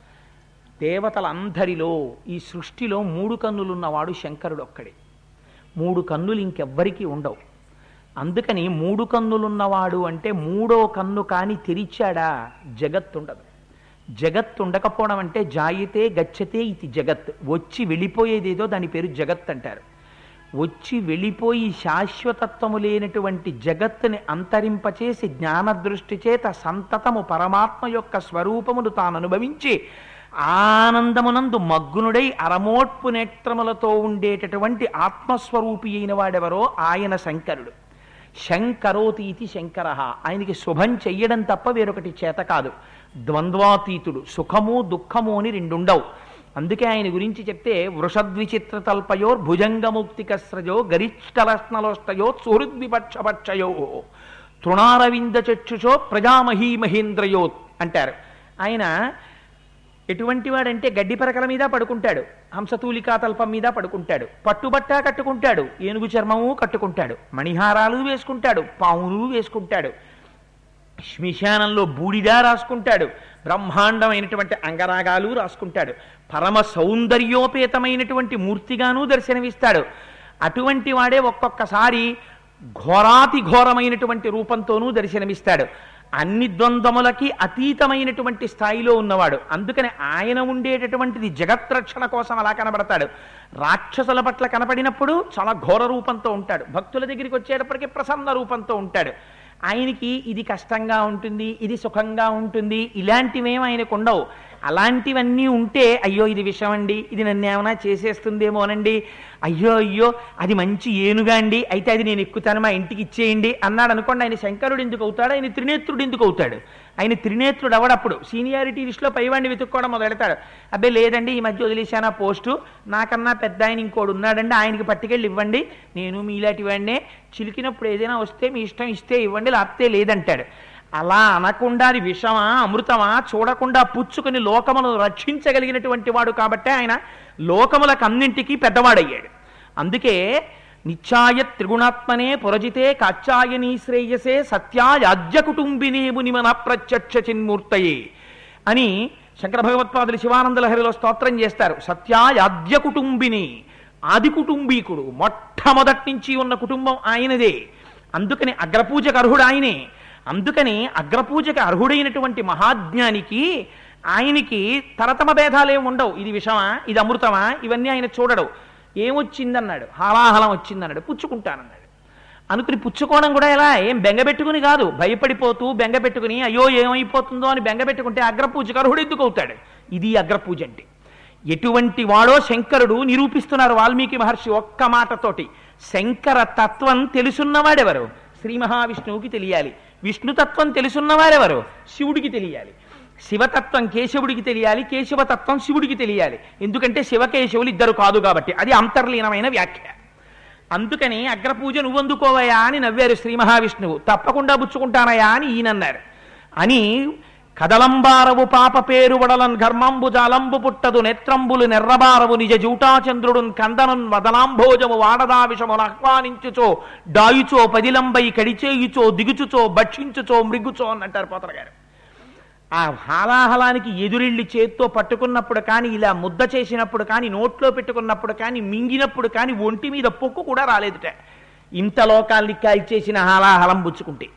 దేవతలందరిలో ఈ సృష్టిలో మూడు కన్నులున్నవాడు శంకరుడు ఒక్కడే మూడు కన్నులు ఇంకెవ్వరికీ ఉండవు అందుకని మూడు కన్నులున్నవాడు అంటే మూడో కన్ను కాని తెరిచాడా జగత్తుండదు జగత్ ఉండకపోవడం అంటే జాయితే గచ్చతే ఇది జగత్ వచ్చి వెళ్ళిపోయేదేదో దాని పేరు జగత్ అంటారు వచ్చి వెళ్ళిపోయి శాశ్వతత్వము లేనటువంటి జగత్తుని అంతరింపచేసి జ్ఞానదృష్టి చేత సంతతము పరమాత్మ యొక్క స్వరూపమును తాను అనుభవించి ఆనందమునందు మగ్గునుడై అరమోట్పు నేత్రములతో ఉండేటటువంటి ఆత్మస్వరూపి అయిన వాడెవరో ఆయన శంకరుడు శంకరోతి ఇది శంకర ఆయనకి శుభం చెయ్యడం తప్ప వేరొకటి చేత కాదు ద్వంద్వాతీతుడు సుఖము దుఃఖము అని రెండుండవు అందుకే ఆయన గురించి చెప్తే వృషద్విచిత్ర తల్పయోర్ భుజంగముక్తికస్రజో గరిష్టలస్నలోష్టయో సుహృద్విపక్షపక్షయో తృణారవింద చక్షుషో ప్రజామహీ మహేంద్రయో అంటారు ఆయన ఎటువంటి వాడంటే గడ్డి పరకల మీద పడుకుంటాడు హంసతూలికా తల్పం మీద పడుకుంటాడు పట్టుబట్ట కట్టుకుంటాడు ఏనుగు చర్మము కట్టుకుంటాడు మణిహారాలు వేసుకుంటాడు పావులు వేసుకుంటాడు శ్మశానంలో బూడిద రాసుకుంటాడు బ్రహ్మాండమైనటువంటి అంగరాగాలు రాసుకుంటాడు పరమ సౌందర్యోపేతమైనటువంటి మూర్తిగాను దర్శనమిస్తాడు అటువంటి వాడే ఒక్కొక్కసారి ఘోరాతి ఘోరమైనటువంటి రూపంతోనూ దర్శనమిస్తాడు అన్ని ద్వంద్వములకి అతీతమైనటువంటి స్థాయిలో ఉన్నవాడు అందుకని ఆయన ఉండేటటువంటిది జగత్రక్షణ కోసం అలా కనబడతాడు రాక్షసుల పట్ల కనపడినప్పుడు చాలా ఘోర రూపంతో ఉంటాడు భక్తుల దగ్గరికి వచ్చేటప్పటికి ప్రసన్న రూపంతో ఉంటాడు ఆయనకి ఇది కష్టంగా ఉంటుంది ఇది సుఖంగా ఉంటుంది ఇలాంటివేం ఆయనకు ఉండవు అలాంటివన్నీ ఉంటే అయ్యో ఇది విషం అండి ఇది నన్ను ఏమైనా చేసేస్తుందేమోనండి అయ్యో అయ్యో అది మంచి ఏనుగా అండి అయితే అది నేను ఎక్కుతాను మా ఇంటికి ఇచ్చేయండి అన్నాడు అనుకోండి ఆయన శంకరుడు ఎందుకు అవుతాడు ఆయన త్రినేత్రుడు ఎందుకు అవుతాడు ఆయన త్రినేత్రుడు అవడప్పుడు సీనియారిటీ లిస్టులో పైవాడిని వెతుక్కోవడం మొదలెడతాడు అబ్బే లేదండి ఈ మధ్య వదిలేశాను ఆ పోస్టు నాకన్నా పెద్ద ఆయన ఇంకోడు ఉన్నాడండి ఆయనకి పట్టుకెళ్ళి ఇవ్వండి నేను మీలాంటి వాడినే చిలికినప్పుడు ఏదైనా వస్తే మీ ఇష్టం ఇస్తే ఇవ్వండి లేకపోతే లేదంటాడు అలా అనకుండా అది విషమా అమృతమా చూడకుండా పుచ్చుకుని లోకమును రక్షించగలిగినటువంటి వాడు కాబట్టి ఆయన లోకములకు అన్నింటికీ పెద్దవాడయ్యాడు అందుకే నిత్యాయ త్రిగుణాత్మనే పురజితే కాచ్యాయనీ శ్రేయసే సత్యాయాజ్య కుటుంబినేము నిమన ప్రత్యక్ష చిన్మూర్తయే అని శంకర భగవత్పాదులు శివానంద లహరిలో స్తోత్రం చేస్తారు సత్యాయాద్య కుటుంబిని ఆది కుటుంబీకుడు మొట్టమొదటి నుంచి ఉన్న కుటుంబం ఆయనదే అందుకని అగ్రపూజకు అర్హుడు ఆయనే అందుకని అగ్రపూజకి అర్హుడైనటువంటి మహాజ్ఞానికి ఆయనకి తరతమ భేదాలేం ఉండవు ఇది విషమా ఇది అమృతమా ఇవన్నీ ఆయన చూడడు ఏమొచ్చిందన్నాడు హాలాహలం వచ్చిందన్నాడు పుచ్చుకుంటానన్నాడు అనుకుని పుచ్చుకోవడం కూడా ఎలా ఏం బెంగపెట్టుకుని కాదు భయపడిపోతూ బెంగపెట్టుకుని అయ్యో ఏమైపోతుందో అని బెంగపెట్టుకుంటే అగ్రపూజకు అర్హుడు ఎందుకు అవుతాడు ఇది అగ్రపూజ అంటే ఎటువంటి వాడో శంకరుడు నిరూపిస్తున్నారు వాల్మీకి మహర్షి ఒక్క మాటతోటి శంకర తత్వం తెలుసున్నవాడెవరు శ్రీ మహావిష్ణువుకి తెలియాలి విష్ణుతత్వం తెలుసున్నవారెవరు శివుడికి తెలియాలి శివతత్వం కేశవుడికి తెలియాలి కేశవతత్వం శివుడికి తెలియాలి ఎందుకంటే శివకేశవులు ఇద్దరు కాదు కాబట్టి అది అంతర్లీనమైన వ్యాఖ్య అందుకని అగ్రపూజ నువ్వందుకోవయా అని నవ్వారు శ్రీ మహావిష్ణువు తప్పకుండా పుచ్చుకుంటానయా అని ఈయనన్నారు అని కదలంబారవు పాప పేరు వడలన్ ఘర్మంబు జాలంబు పుట్టదు నేత్రంబులు నెర్రబారవు నిజ జూటాచంద్రుడున్ కందనున్ వదనాంభోజము వాడదా విషమును ఆహ్వానించుచో డాయుచో పదిలంబై కడిచేయుచో దిగుచుచో భక్షించుచో మృగుచో అని అంటారు పోతల గారు ఆ హాలాహలానికి ఎదురెళ్ళి చేత్తో పట్టుకున్నప్పుడు కానీ ఇలా ముద్ద చేసినప్పుడు కానీ నోట్లో పెట్టుకున్నప్పుడు కానీ మింగినప్పుడు కానీ ఒంటి మీద పొక్కు కూడా రాలేదుట ఇంత లోకాల్ని కాల్చేసిన హాలాహలం పుచ్చుకుంటే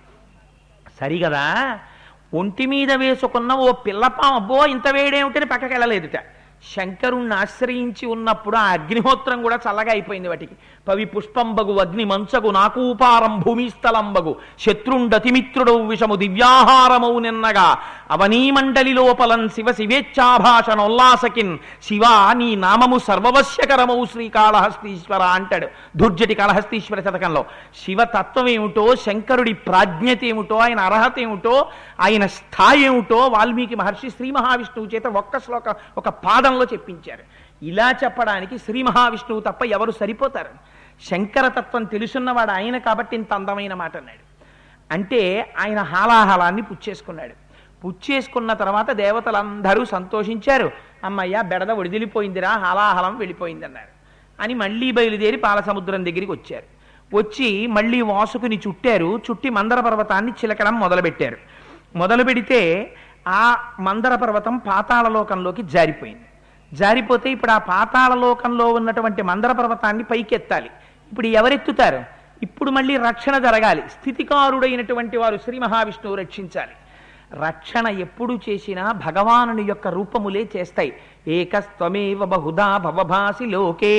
సరిగదా ఒంటి మీద వేసుకున్న ఓ పిల్లపాం అబ్బో ఇంత వేడేమిటని పక్కకి వెళ్ళలేదుట శంకరుణ్ణి ఆశ్రయించి ఉన్నప్పుడు ఆ అగ్నిహోత్రం కూడా చల్లగా అయిపోయింది వాటికి పవి పుష్పంబగు అగ్ని మంచగు నాకూపారం భూమిస్థలంబగు శత్రుండతిమిత్రుడు విషము దివ్యాహారమౌ నిన్నగా అవనీమండలి లోపలన్ శివ శివేచ్ఛాభాషణోల్లాసకిన్ శివ నీ నామము సర్వవశ్యకరమౌ శ్రీకాళహస్తీశ్వర అంటాడు దుర్జటి కాళహస్తీశ్వర శతకంలో శివతత్వం ఏమిటో శంకరుడి ప్రాజ్ఞత ఏమిటో ఆయన అర్హత ఏమిటో ఆయన స్థాయి ఏమిటో వాల్మీకి మహర్షి శ్రీ మహావిష్ణువు చేత ఒక్క శ్లోక ఒక పాదంలో చెప్పించారు ఇలా చెప్పడానికి శ్రీ మహావిష్ణువు తప్ప ఎవరు సరిపోతారు శంకరతత్వం తెలుసున్నవాడు ఆయన కాబట్టి ఇంత అందమైన మాట అన్నాడు అంటే ఆయన హాలాహలాన్ని పుచ్చేసుకున్నాడు పుచ్చేసుకున్న తర్వాత దేవతలందరూ సంతోషించారు అమ్మయ్య బెడద ఒడిదిలిపోయిందిరా హాలాహలం వెళ్ళిపోయిందన్నారు అని మళ్ళీ బయలుదేరి పాలసముద్రం దగ్గరికి వచ్చారు వచ్చి మళ్ళీ వాసుకుని చుట్టారు చుట్టి మందర పర్వతాన్ని చిలకడం మొదలుపెట్టారు మొదలు పెడితే ఆ మందర పర్వతం పాతాళలోకంలోకి జారిపోయింది జారిపోతే ఇప్పుడు ఆ పాతాళలోకంలో ఉన్నటువంటి మందర పర్వతాన్ని పైకెత్తాలి ఇప్పుడు ఎవరెత్తుతారు ఇప్పుడు మళ్ళీ రక్షణ జరగాలి స్థితికారుడైనటువంటి వారు శ్రీ మహావిష్ణువు రక్షించాలి రక్షణ ఎప్పుడు చేసినా భగవానుని యొక్క రూపములే చేస్తాయి ఏకస్త్వమేవ బహుధా భవభాసి లోకే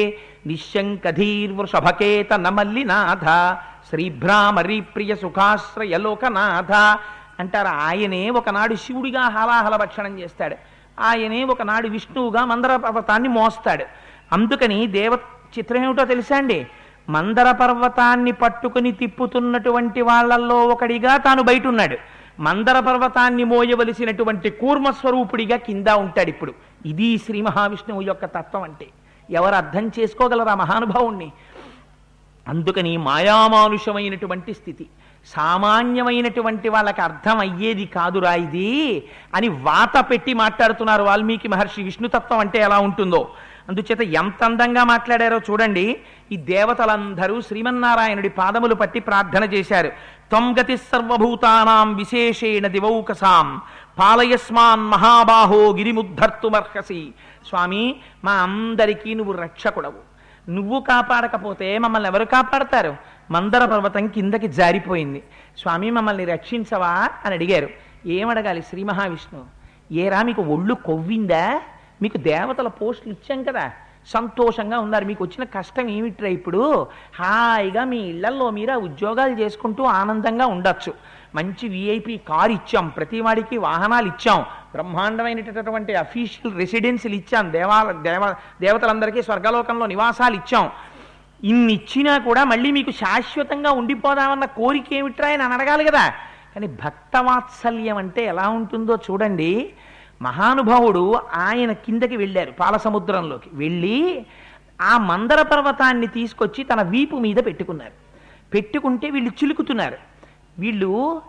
నిశ్శంకధీర్వృషభకేత నమల్లినాథ శ్రీభ్రామరి ప్రియ సుఖాశ్రయ లోకనాథ అంటారు ఆయనే ఒకనాడు శివుడిగా హలాహల భక్షణం చేస్తాడు ఆయనే ఒకనాడు విష్ణువుగా మందర పర్వతాన్ని మోస్తాడు అందుకని దేవ చిత్రం ఏమిటో తెలుసా అండి మందర పర్వతాన్ని పట్టుకుని తిప్పుతున్నటువంటి వాళ్ళల్లో ఒకడిగా తాను బయట ఉన్నాడు మందర పర్వతాన్ని మోయవలసినటువంటి కూర్మస్వరూపుడిగా కింద ఉంటాడు ఇప్పుడు ఇది శ్రీ మహావిష్ణువు యొక్క తత్వం అంటే ఎవరు అర్థం చేసుకోగలరా మహానుభావుణ్ణి అందుకని మాయామానుషమైనటువంటి స్థితి సామాన్యమైనటువంటి వాళ్ళకి అర్థం అయ్యేది కాదురా ఇది అని వాత పెట్టి మాట్లాడుతున్నారు వాల్మీకి మహర్షి విష్ణుతత్వం అంటే ఎలా ఉంటుందో అందుచేత ఎంత అందంగా మాట్లాడారో చూడండి ఈ దేవతలందరూ శ్రీమన్నారాయణుడి పాదములు పట్టి ప్రార్థన చేశారు త్వం గతి సర్వభూతానాం విశేషేణ దివౌకసాం పాలయస్మాన్ మహాబాహో గిరిముద్ధర్తుమర్హసి స్వామి మా అందరికీ నువ్వు రక్షకుడవు నువ్వు కాపాడకపోతే మమ్మల్ని ఎవరు కాపాడతారు మందర పర్వతం కిందకి జారిపోయింది స్వామి మమ్మల్ని రక్షించవా అని అడిగారు ఏమడగాలి శ్రీ మహావిష్ణువు ఏరా మీకు ఒళ్ళు కొవ్విందా మీకు దేవతల పోస్టులు ఇచ్చాం కదా సంతోషంగా ఉన్నారు మీకు వచ్చిన కష్టం ఏమిట్రా ఇప్పుడు హాయిగా మీ ఇళ్లలో మీరు ఆ ఉద్యోగాలు చేసుకుంటూ ఆనందంగా ఉండొచ్చు మంచి విఐపి కార్ ఇచ్చాం ప్రతి వాడికి వాహనాలు ఇచ్చాం బ్రహ్మాండమైనటువంటి అఫీషియల్ రెసిడెన్సీలు ఇచ్చాం దేవాల దేవ దేవతలందరికీ స్వర్గలోకంలో నివాసాలు ఇచ్చాం ఇన్ని ఇచ్చినా కూడా మళ్ళీ మీకు శాశ్వతంగా ఉండిపోదామన్న కోరిక ఏమిట్రా అని అడగాలి కదా కానీ భక్తవాత్సల్యం అంటే ఎలా ఉంటుందో చూడండి మహానుభావుడు ఆయన కిందకి వెళ్ళారు పాలసముద్రంలోకి వెళ్ళి ఆ మందర పర్వతాన్ని తీసుకొచ్చి తన వీపు మీద పెట్టుకున్నారు పెట్టుకుంటే వీళ్ళు చిలుకుతున్నారు వీళ్ళు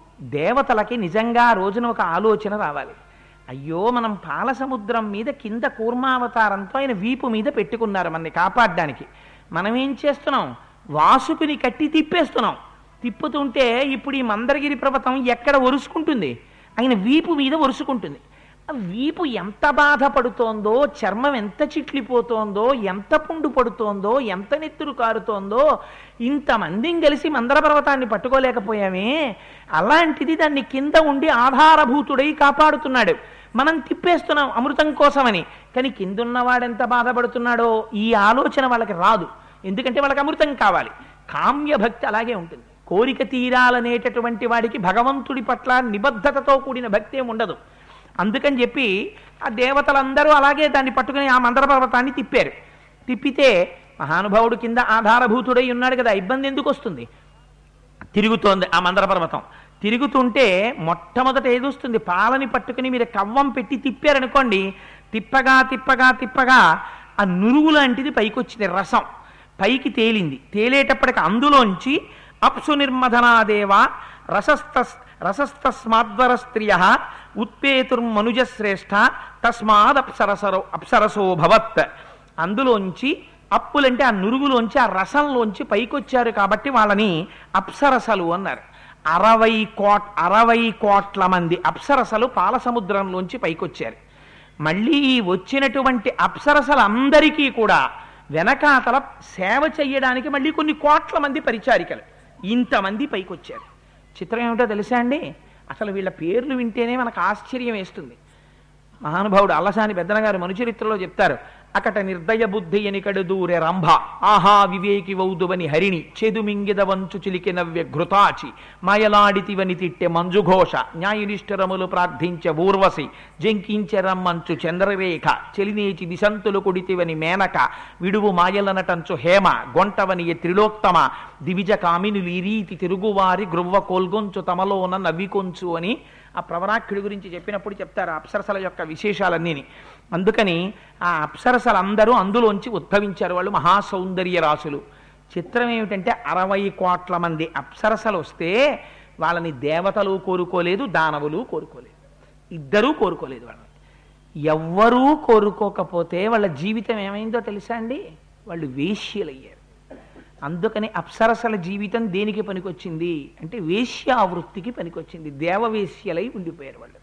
దేవతలకి నిజంగా ఆ రోజున ఒక ఆలోచన రావాలి అయ్యో మనం పాలసముద్రం మీద కింద కూర్మావతారంతో ఆయన వీపు మీద పెట్టుకున్నారు మనని కాపాడడానికి మనం ఏం చేస్తున్నాం వాసుకుని కట్టి తిప్పేస్తున్నాం తిప్పుతుంటే ఇప్పుడు ఈ మందరగిరి పర్వతం ఎక్కడ ఒరుసుకుంటుంది ఆయన వీపు మీద ఒరుసుకుంటుంది ఆ వీపు ఎంత బాధపడుతోందో చర్మం ఎంత చిట్లిపోతోందో ఎంత పుండు పడుతోందో ఎంత నెత్తురు కారుతోందో ఇంతమందిని కలిసి మందర పర్వతాన్ని పట్టుకోలేకపోయామే అలాంటిది దాన్ని కింద ఉండి ఆధారభూతుడై కాపాడుతున్నాడు మనం తిప్పేస్తున్నాం అమృతం కోసమని కానీ కిందున్నవాడు ఎంత బాధపడుతున్నాడో ఈ ఆలోచన వాళ్ళకి రాదు ఎందుకంటే వాళ్ళకి అమృతం కావాలి కామ్య భక్తి అలాగే ఉంటుంది కోరిక తీరాలనేటటువంటి వాడికి భగవంతుడి పట్ల నిబద్ధతతో కూడిన భక్తి ఏమి ఉండదు అందుకని చెప్పి ఆ దేవతలందరూ అలాగే దాన్ని పట్టుకుని ఆ మందర పర్వతాన్ని తిప్పారు తిప్పితే మహానుభావుడు కింద ఆధారభూతుడై ఉన్నాడు కదా ఇబ్బంది ఎందుకు వస్తుంది తిరుగుతోంది ఆ మందర పర్వతం తిరుగుతుంటే మొట్టమొదట ఏదొస్తుంది పాలని పట్టుకుని మీరు కవ్వం పెట్టి తిప్పారనుకోండి తిప్పగా తిప్పగా తిప్పగా ఆ నురుగు లాంటిది పైకి వచ్చింది రసం పైకి తేలింది తేలేటప్పటికి అందులోంచి అప్సు నిర్మధనాదేవ రసస్త రసస్తస్మాద్వర స్త్రియ ఉత్పేతుర్మనుజశ్రేష్ఠ తస్మాద్ అప్సరసరో అప్సరసో భవత్ అందులోంచి అప్పులంటే ఆ నురుగులోంచి ఆ రసంలోంచి పైకొచ్చారు కాబట్టి వాళ్ళని అప్సరసలు అన్నారు అరవై కోట్ అరవై కోట్ల మంది అప్సరసలు పాలసముద్రంలోంచి పైకొచ్చారు మళ్ళీ ఈ వచ్చినటువంటి అప్సరసలందరికీ కూడా వెనకాతల సేవ చెయ్యడానికి మళ్ళీ కొన్ని కోట్ల మంది పరిచారికలు ఇంతమంది పైకొచ్చారు చిత్రం ఏమిటో తెలుసా అండి అసలు వీళ్ళ పేర్లు వింటేనే మనకు ఆశ్చర్యం వేస్తుంది మహానుభావుడు అల్లసాని పెద్దన గారు మనుచరిత్రలో చెప్తారు అకట నిర్దయ బుద్ధి ఎనికడు దూరె రంభ ఆహా వివేకి వౌదువని హరిణి చెదుమింగిద వంచు చిలికి నవ్య ఘృతాచి మాయలాడితివని తిట్టె మంజుఘోష న్యాయనిష్ఠరములు ప్రార్థించే ఊర్వశి జంకించె రమ్మంచు చంద్రరేఖ చెలినేచి దిశంతులు కుడితివని మేనక విడువు మాయలనటంచు హేమ గొంటవని ఎ త్రిలోక్తమ దివిజ కామినులు ఈ రీతి తిరుగువారి గ్రువ్వ కోల్గొంచు తమలోన నవ్వికొంచు అని ఆ ప్రవరాక్షుడి గురించి చెప్పినప్పుడు చెప్తారు ఆ అప్సరసల యొక్క విశేషాలన్నీని అందుకని ఆ అప్సరసలందరూ అందులోంచి ఉద్భవించారు వాళ్ళు మహాసౌందర్య రాసులు చిత్రం ఏమిటంటే అరవై కోట్ల మంది అప్సరసలు వస్తే వాళ్ళని దేవతలు కోరుకోలేదు దానవులు కోరుకోలేదు ఇద్దరూ కోరుకోలేదు వాళ్ళని ఎవ్వరూ కోరుకోకపోతే వాళ్ళ జీవితం ఏమైందో తెలుసా అండి వాళ్ళు వేశ్యలయ్యారు అందుకని అప్సరసల జీవితం దేనికి పనికొచ్చింది అంటే వేశ్యావృత్తికి పనికొచ్చింది దేవవేశ్యలై ఉండిపోయారు వాళ్ళు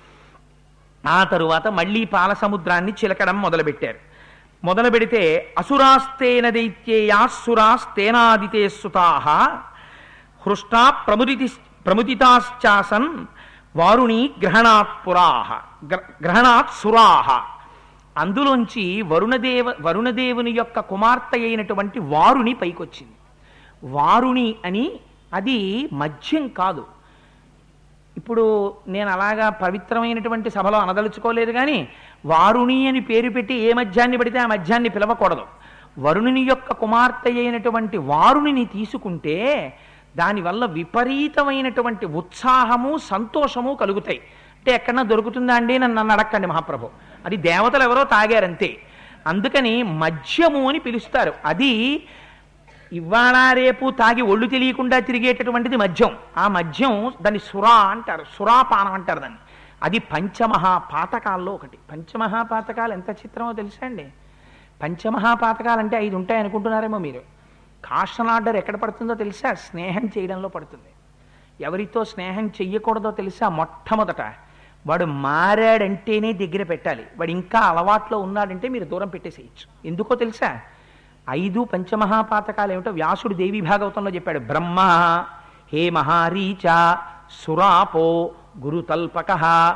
ఆ తరువాత మళ్ళీ పాల సముద్రాన్ని చిలకడం మొదలుపెట్టారు మొదలు పెడితే అసురాస్తేన దైత్యేయాసురాస్తేనాదితే సుతాహ హృష్టా ప్రముదితి ప్రముదితాశ్చాసన్ వారుణి గ్రహణాత్ పురాహ గ్రహణాత్ సురాహ అందులోంచి వరుణదేవ వరుణదేవుని యొక్క కుమార్తె అయినటువంటి వారుని పైకొచ్చింది వారుణి అని అది మద్యం కాదు ఇప్పుడు నేను అలాగా పవిత్రమైనటువంటి సభలో అనదలుచుకోలేదు కానీ వారుణి అని పేరు పెట్టి ఏ మధ్యాన్ని పడితే ఆ మధ్యాన్ని పిలవకూడదు వరుణుని యొక్క కుమార్తె అయినటువంటి వారుణిని తీసుకుంటే దానివల్ల విపరీతమైనటువంటి ఉత్సాహము సంతోషము కలుగుతాయి అంటే ఎక్కడన్నా దొరుకుతుందా అండి నన్ను నన్ను అడక్కండి మహాప్రభు అది దేవతలు ఎవరో తాగారంతే అందుకని మద్యము అని పిలుస్తారు అది ఇవాళ రేపు తాగి ఒళ్ళు తెలియకుండా తిరిగేటటువంటిది మద్యం ఆ మద్యం దాన్ని సురా అంటారు సురాపానం అంటారు దాన్ని అది పంచమహాపాతకాల్లో ఒకటి పంచమహాపాతకాలు ఎంత చిత్రమో తెలుసా అండి పంచమహాపాతకాలు అంటే ఐదు ఉంటాయి అనుకుంటున్నారేమో మీరు కాషన్ ఆర్డర్ ఎక్కడ పడుతుందో తెలుసా స్నేహం చేయడంలో పడుతుంది ఎవరితో స్నేహం చెయ్యకూడదో తెలుసా మొట్టమొదట వాడు మారాడంటేనే దగ్గర పెట్టాలి వాడు ఇంకా అలవాట్లో ఉన్నాడంటే మీరు దూరం పెట్టేసేయచ్చు ఎందుకో తెలుసా ఐదు పంచమహాపాతకాలు ఏమిటో వ్యాసుడు దేవి భాగవతంలో చెప్పాడు బ్రహ్మ హే మహారీచ సురాపో గురుతల్పక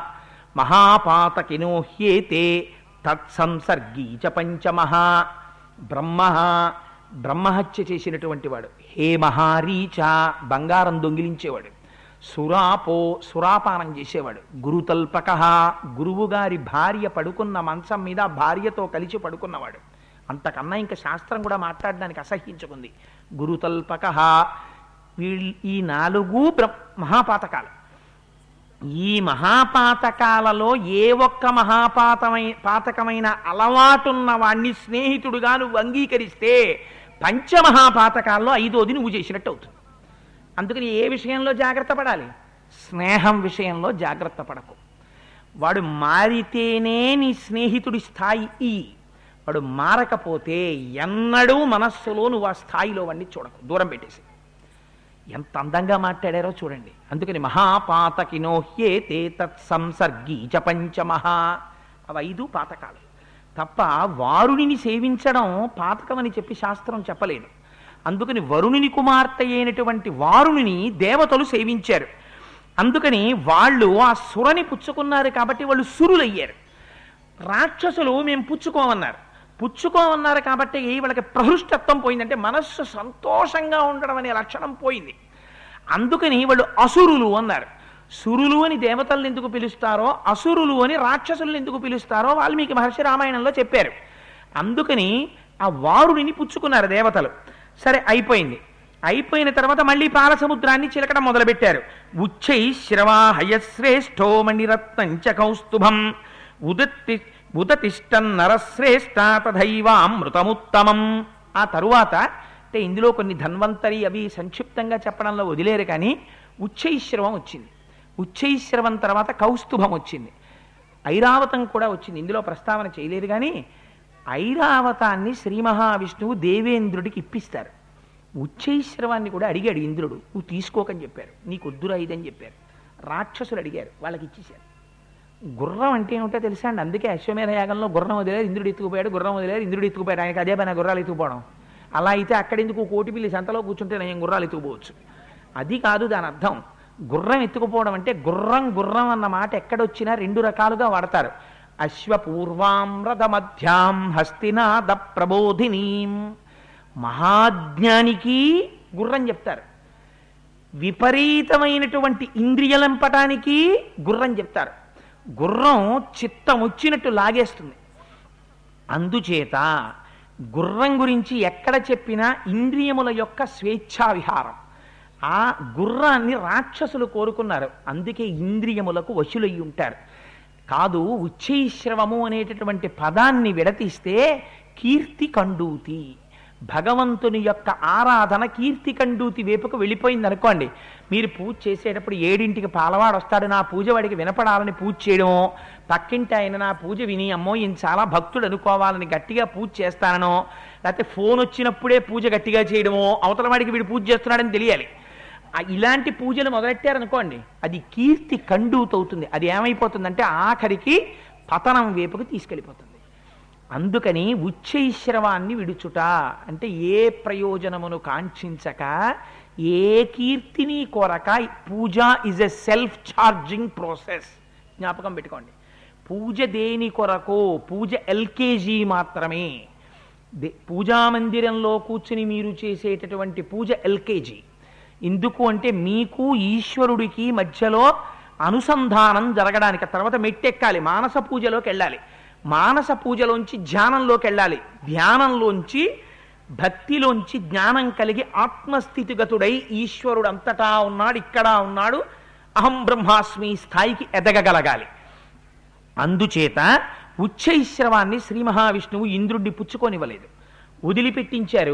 మహాపాతకినో హ్యేతే తత్సంసర్గీ చ పంచమః బ్రహ్మ బ్రహ్మహత్య చేసినటువంటి వాడు హే మహారీచ బంగారం దొంగిలించేవాడు సురాపో సురాపానం చేసేవాడు గురుతల్పక గురువుగారి భార్య పడుకున్న మంచం మీద భార్యతో కలిసి పడుకున్నవాడు అంతకన్నా ఇంకా శాస్త్రం కూడా మాట్లాడడానికి అసహ్యించుకుంది గురుతల్పక వీళ్ళు ఈ నాలుగు బ్ర మహాపాతకాలు ఈ మహాపాతకాలలో ఏ ఒక్క మహాపాతమై పాతకమైన అలవాటున్న వాణ్ణి స్నేహితుడుగా నువ్వు అంగీకరిస్తే పంచమహాపాతకాల్లో ఐదోది నువ్వు చేసినట్టు అవుతుంది అందుకని ఏ విషయంలో జాగ్రత్త పడాలి స్నేహం విషయంలో జాగ్రత్త పడకు వాడు మారితేనే నీ స్నేహితుడి స్థాయి ఈ వాడు మారకపోతే ఎన్నడూ మనస్సులో నువ్వు ఆ స్థాయిలో వాడిని చూడకు దూరం పెట్టేసి ఎంత అందంగా మాట్లాడారో చూడండి అందుకని మహాపాతకినో హ్యేతే తత్సంసర్గీ చ పంచమహా అవి ఐదు పాతకాలు తప్ప వారుణిని సేవించడం పాతకమని చెప్పి శాస్త్రం చెప్పలేదు అందుకని వరుణుని కుమార్తె అయినటువంటి వారుణిని దేవతలు సేవించారు అందుకని వాళ్ళు ఆ సురని పుచ్చుకున్నారు కాబట్టి వాళ్ళు సురులయ్యారు రాక్షసులు మేము పుచ్చుకోమన్నారు పుచ్చుకోమన్నారు కాబట్టి వాళ్ళకి ప్రహృష్టత్వం పోయిందంటే మనస్సు సంతోషంగా ఉండడం అనే లక్షణం పోయింది అందుకని వాళ్ళు అసురులు అన్నారు సురులు అని దేవతలను ఎందుకు పిలుస్తారో అసురులు అని రాక్షసులను ఎందుకు పిలుస్తారో వాల్మీకి మహర్షి రామాయణంలో చెప్పారు అందుకని ఆ వారుడిని పుచ్చుకున్నారు దేవతలు సరే అయిపోయింది అయిపోయిన తర్వాత మళ్ళీ పాలసముద్రాన్ని చిలకడం మొదలుపెట్టారు ఉచ్చై శ్రవా హయశ్రేష్ఠో మణిరత్నంచ కౌస్తుభం ఉదత్తి ఉదతిష్టం నరశ్రేష్ఠ తథైవామృతముత్తమం ఆ తరువాత అంటే ఇందులో కొన్ని ధన్వంతరి అవి సంక్షిప్తంగా చెప్పడంలో వదిలేరు కానీ ఉచ్చైశ్రవం వచ్చింది ఉచ్చైశ్రవం తర్వాత కౌస్తుభం వచ్చింది ఐరావతం కూడా వచ్చింది ఇందులో ప్రస్తావన చేయలేదు కానీ ఐరావతాన్ని శ్రీ మహావిష్ణువు దేవేంద్రుడికి ఇప్పిస్తారు ఉచ్చైశ్రవాన్ని కూడా అడిగాడు ఇంద్రుడు నువ్వు తీసుకోకని చెప్పారు నీకు వద్దురా ఇదని చెప్పారు రాక్షసులు అడిగారు వాళ్ళకి ఇచ్చేశారు గుర్రం అంటే ఏమిటో తెలుసా అండి అందుకే అశ్వమేధ యాగంలో గుర్రం వదిలేరు ఇంద్రుడు ఎత్తుకుపోయాడు గుర్రం వదిలేరు ఇంద్రుడు ఎత్తుకుపోయాడు ఆయనకి అదే పైన గుర్రాలు ఎత్తుకుపోవడం అలా అయితే అక్కడెందుకు కోటి పిల్లి సంతలో కూర్చుంటే నేను గుర్రాలు ఎత్తుకుపోవచ్చు అది కాదు దాని అర్థం గుర్రం ఎత్తుకుపోవడం అంటే గుర్రం గుర్రం అన్న మాట ఎక్కడొచ్చినా రెండు రకాలుగా వాడతారు అశ్వపూర్వామృత మధ్యాం హస్తినాద ప్రబోధినీం మహాజ్ఞానికి గుర్రం చెప్తారు విపరీతమైనటువంటి ఇంద్రియలంపటానికి గుర్రం చెప్తారు గుర్రం చిత్తం వచ్చినట్టు లాగేస్తుంది అందుచేత గుర్రం గురించి ఎక్కడ చెప్పినా ఇంద్రియముల యొక్క స్వేచ్ఛా విహారం ఆ గుర్రాన్ని రాక్షసులు కోరుకున్నారు అందుకే ఇంద్రియములకు వశులయ్యి ఉంటారు కాదు ఉచ్చైశ్రవము అనేటటువంటి పదాన్ని విడతీస్తే కీర్తి కండూతి భగవంతుని యొక్క ఆరాధన కీర్తి కండూతి వైపుకు వెళ్ళిపోయింది అనుకోండి మీరు పూజ చేసేటప్పుడు ఏడింటికి పాలవాడు వస్తాడు నా పూజ వాడికి వినపడాలని పూజ చేయడమో పక్కింటి ఆయన నా పూజ విని అమ్మో ఈయన చాలా భక్తుడు అనుకోవాలని గట్టిగా పూజ చేస్తానో లేకపోతే ఫోన్ వచ్చినప్పుడే పూజ గట్టిగా చేయడమో అవతల వాడికి వీడు పూజ చేస్తున్నాడని తెలియాలి ఆ ఇలాంటి పూజలు మొదలెట్టారనుకోండి అది కీర్తి కండూతవుతుంది అది ఏమైపోతుందంటే ఆఖరికి పతనం వైపుకు తీసుకెళ్ళిపోతుంది అందుకని ఉచ్చైశ్రవాన్ని విడుచుట అంటే ఏ ప్రయోజనమును కాంక్షించక ఏ కీర్తిని కోరక puja is a self charging process జ్ఞాపకం పెట్టుకోండి పూజ దేని కొరకు పూజ ఎల్కేజీ మాత్రమే దే- పూజా మందిరంలో కూర్చుని మీరు చేసేటటువంటి పూజ ఎల్కేజీ ఎందుకు అంటే మీకు ఈశ్వరుడికి మధ్యలో అనుసంధానం జరగడానికి తర్వాత మెట్టెక్కాలి మానస పూజలోకి వెళ్ళాలి మానస పూజలోంచి ధ్యానంలోకి వెళ్ళాలి ధ్యానంలోంచి భక్తిలోంచి జ్ఞానం కలిగి ఆత్మస్థితిగతుడై ఈశ్వరుడు అంతటా ఉన్నాడు ఇక్కడ ఉన్నాడు అహం బ్రహ్మాస్మి స్థాయికి ఎదగగలగాలి అందుచేత ఉచ్చైశ్రవాన్ని శ్రీ మహావిష్ణువు ఇంద్రుడిని పుచ్చుకోనివ్వలేదు వదిలిపెట్టించారు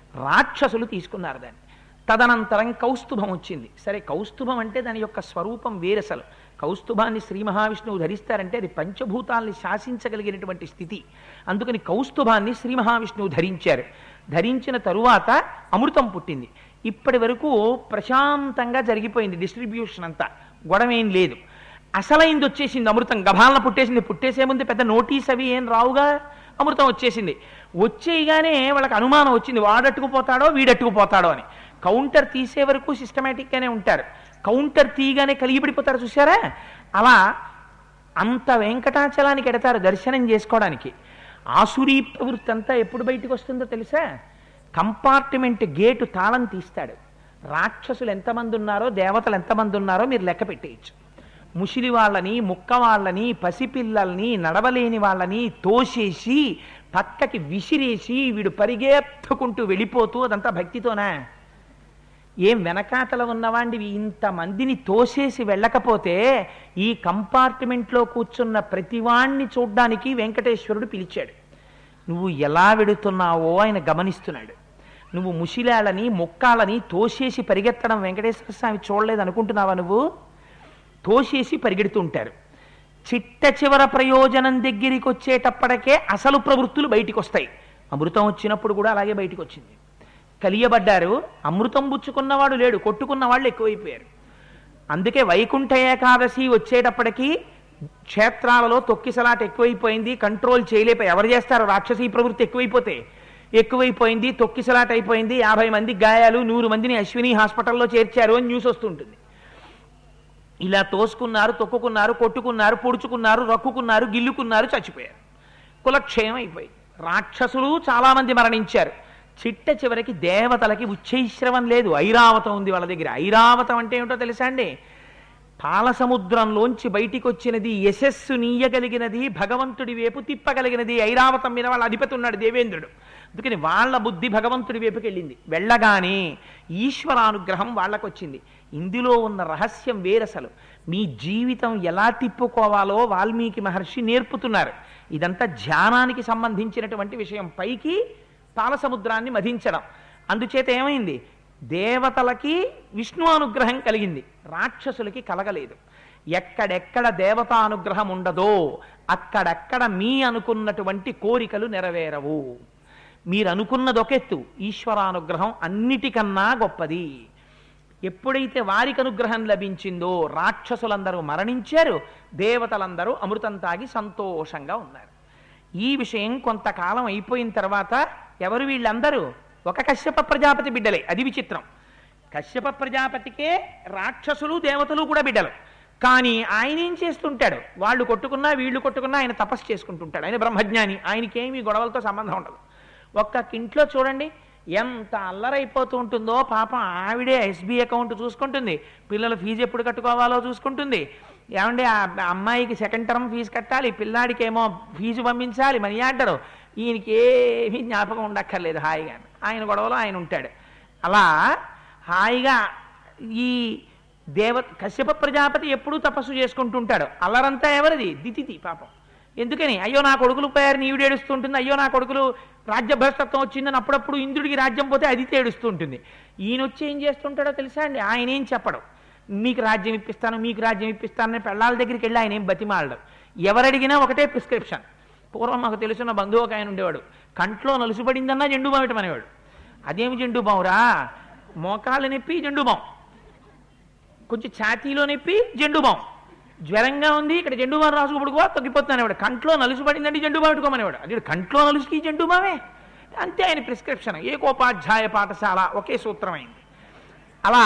రాక్షసులు తీసుకున్నారు దాన్ని తదనంతరం కౌస్తుభం వచ్చింది సరే కౌస్తుభం అంటే దాని యొక్క స్వరూపం వేరసలు కౌస్తుభాన్ని శ్రీ మహావిష్ణువు ధరిస్తారంటే అది పంచభూతాల్ని శాసించగలిగినటువంటి స్థితి అందుకని కౌస్తుభాన్ని శ్రీ మహావిష్ణువు ధరించారు ధరించిన తరువాత అమృతం పుట్టింది ఇప్పటి వరకు ప్రశాంతంగా జరిగిపోయింది డిస్ట్రిబ్యూషన్ అంతా గొడవేం లేదు అసలైంది వచ్చేసింది అమృతం గభాలన పుట్టేసింది పుట్టేసే ముందు పెద్ద నోటీస్ అవి ఏం రావుగా అమృతం వచ్చేసింది వచ్చేయగానే వాళ్ళకి అనుమానం వచ్చింది వాడట్టుకుపోతాడో వీడట్టుకుపోతాడో అని కౌంటర్ తీసే వరకు సిస్టమేటిక్గానే ఉంటారు కౌంటర్ తీయగానే కలిగిపడిపోతారు చూసారా అలా అంత వెంకటాచలానికి ఎడతారు దర్శనం చేసుకోవడానికి ఆసురీ ప్రవృత్తి అంతా ఎప్పుడు బయటకు వస్తుందో తెలుసా కంపార్ట్మెంట్ గేటు తాళం తీస్తాడు రాక్షసులు ఎంతమంది ఉన్నారో దేవతలు ఎంతమంది ఉన్నారో మీరు లెక్క పెట్టేయచ్చు ముసిలి వాళ్ళని ముక్క వాళ్ళని పసిపిల్లల్ని నడవలేని వాళ్ళని తోసేసి పక్కకి విసిరేసి వీడు పరిగెత్తుకుంటూ వెళ్ళిపోతూ అదంతా భక్తితోనా ఏం వెనకాతల ఉన్నవాడివి ఇంతమందిని తోసేసి వెళ్ళకపోతే ఈ కంపార్ట్మెంట్లో కూర్చున్న ప్రతివాణ్ణి చూడ్డానికి వెంకటేశ్వరుడు పిలిచాడు నువ్వు ఎలా వెడుతున్నావో ఆయన గమనిస్తున్నాడు నువ్వు ముసిలాలని మొక్కాలని తోసేసి పరిగెత్తడం వెంకటేశ్వర స్వామి చూడలేదు అనుకుంటున్నావా నువ్వు తోసేసి పరిగెడుతుంటారు చిట్ట చివర ప్రయోజనం దగ్గరికి వచ్చేటప్పటికే అసలు ప్రవృత్తులు బయటికి వస్తాయి అమృతం వచ్చినప్పుడు కూడా అలాగే బయటికి వచ్చింది కలియబడ్డారు అమృతం పుచ్చుకున్నవాడు లేడు కొట్టుకున్న వాళ్ళు ఎక్కువైపోయారు అందుకే వైకుంఠ ఏకాదశి వచ్చేటప్పటికి క్షేత్రాలలో తొక్కిసలాట ఎక్కువైపోయింది కంట్రోల్ చేయలేకపోయి ఎవరు చేస్తారు రాక్షసీ ప్రవృత్తి ఎక్కువైపోతే ఎక్కువైపోయింది తొక్కిసలాట అయిపోయింది యాభై మంది గాయాలు నూరు మందిని అశ్విని హాస్పిటల్లో చేర్చారు అని న్యూస్ వస్తుంటుంది ఇలా తోసుకున్నారు తొక్కుకున్నారు కొట్టుకున్నారు పొడుచుకున్నారు రక్కుకున్నారు గిల్లుకున్నారు చచ్చిపోయారు కులక్షయం అయిపోయి రాక్షసులు చాలామంది మరణించారు చిట్ట చివరికి దేవతలకి ఉచ్చైశ్రవం లేదు ఐరావతం ఉంది వాళ్ళ దగ్గర ఐరావతం అంటే ఏమిటో తెలుసా అండి పాలసముద్రంలోంచి బయటికి వచ్చినది యశస్సు నీయగలిగినది భగవంతుడి వైపు తిప్పగలిగినది ఐరావతం మీద వాళ్ళ అధిపతి ఉన్నాడు దేవేంద్రుడు అందుకని వాళ్ళ బుద్ధి భగవంతుడి వైపుకి వెళ్ళింది వెళ్ళగానే ఈశ్వరానుగ్రహం వాళ్ళకు వచ్చింది ఇందులో ఉన్న రహస్యం వేరసలు మీ జీవితం ఎలా తిప్పుకోవాలో వాల్మీకి మహర్షి నేర్పుతున్నారు ఇదంతా ధ్యానానికి సంబంధించినటువంటి విషయం పైకి పాలసముద్రాన్ని మధించడం అందుచేత ఏమైంది దేవతలకి విష్ణు అనుగ్రహం కలిగింది రాక్షసులకి కలగలేదు ఎక్కడెక్కడ దేవతానుగ్రహం ఉండదో అక్కడక్కడ మీ అనుకున్నటువంటి కోరికలు నెరవేరవు మీరు అనుకున్నది ఒకెత్తు ఈశ్వరానుగ్రహం అన్నిటికన్నా గొప్పది ఎప్పుడైతే వారికి అనుగ్రహం లభించిందో రాక్షసులందరూ మరణించారు దేవతలందరూ అమృతం తాగి సంతోషంగా ఉన్నారు ఈ విషయం కొంతకాలం అయిపోయిన తర్వాత ఎవరు వీళ్ళందరూ ఒక కశ్యప ప్రజాపతి బిడ్డలే అది విచిత్రం కశ్యప ప్రజాపతికే రాక్షసులు దేవతలు కూడా బిడ్డలు కానీ ఆయన ఏం చేస్తుంటాడు వాళ్ళు కొట్టుకున్నా వీళ్ళు కొట్టుకున్నా ఆయన తపస్సు చేసుకుంటుంటాడు ఆయన బ్రహ్మజ్ఞాని ఆయనకేమీ గొడవలతో సంబంధం ఉండదు ఒక్క ఇంట్లో చూడండి ఎంత అల్లరైపోతూ ఉంటుందో పాపం ఆవిడే ఎస్బీ అకౌంట్ చూసుకుంటుంది పిల్లల ఫీజు ఎప్పుడు కట్టుకోవాలో చూసుకుంటుంది ఏమంటే ఆ అమ్మాయికి సెకండ్ టర్మ్ ఫీజు కట్టాలి పిల్లాడికి ఏమో ఫీజు పంపించాలి మనీ ఆర్డరు ఈయనకి ఏమీ జ్ఞాపకం ఉండక్కర్లేదు హాయిగా ఆయన గొడవలో ఆయన ఉంటాడు అలా హాయిగా ఈ దేవ కశ్యప ప్రజాపతి ఎప్పుడూ తపస్సు చేసుకుంటుంటాడు అల్లరంతా ఎవరిది దితిది పాపం ఎందుకని అయ్యో నా కొడుకులు పోయారు నీవిడు ఏడుస్తుంటుంది అయ్యో నా కొడుకులు రాజ్యభ్రష్టత్వం వచ్చిందని అప్పుడప్పుడు ఇంద్రుడికి రాజ్యం పోతే అది ఏడుస్తూ ఉంటుంది ఈయన వచ్చి ఏం చేస్తుంటాడో తెలుసా అండి ఆయన ఏం చెప్పడం మీకు రాజ్యం ఇప్పిస్తాను మీకు రాజ్యం ఇప్పిస్తానని పెళ్ళాల దగ్గరికి వెళ్ళి ఆయన ఏం బతిమాలడం ఎవరడిగినా ఒకటే ప్రిస్క్రిప్షన్ పూర్వం మాకు తెలిసిన బంధువు ఒక ఆయన ఉండేవాడు కంట్లో నలుసుపడిందన్నా జెండు బాం అనేవాడు అదేమి జెండు బావురా మోకాళ్ళ నొప్పి జెండు బాం కొంచెం ఛాతీలో నొప్పి జెండు బాం జ్వరంగా ఉంది ఇక్కడ జెండు బాం రాసుకుపడుకో తగ్గిపోతున్నానేవాడు కంట్లో నలుసు పడిందండి జెండు బాం పెట్టుకోమనేవాడు అది కంట్లో నలుసుకి జెండు బామే అంతే ఆయన ప్రిస్క్రిప్షన్ ఏకోపాధ్యాయ పాఠశాల ఒకే సూత్రమైంది అలా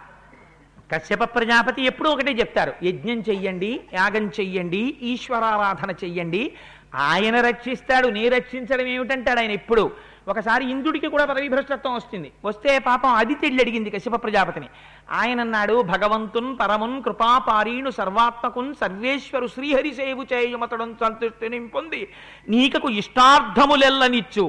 కశ్యప ప్రజాపతి ఎప్పుడూ ఒకటే చెప్తారు యజ్ఞం చెయ్యండి యాగం చెయ్యండి ఈశ్వరారాధన చెయ్యండి ఆయన రక్షిస్తాడు నీ రక్షించడం ఏమిటంటాడు ఆయన ఎప్పుడు ఒకసారి ఇంద్రుడికి కూడా పదవి భ్రష్టత్వం వస్తుంది వస్తే పాపం అది తెల్లి అడిగింది కశ్యప ప్రజాపతిని ఆయన అన్నాడు భగవంతున్ పరమున్ కృపాపారీణు సర్వాత్మకున్ సర్వేశ్వరు శ్రీహరి సేవు చేయుమతడం సంతృష్టిని పొంది నీకకు ఇష్టార్థములెల్లనిచ్చు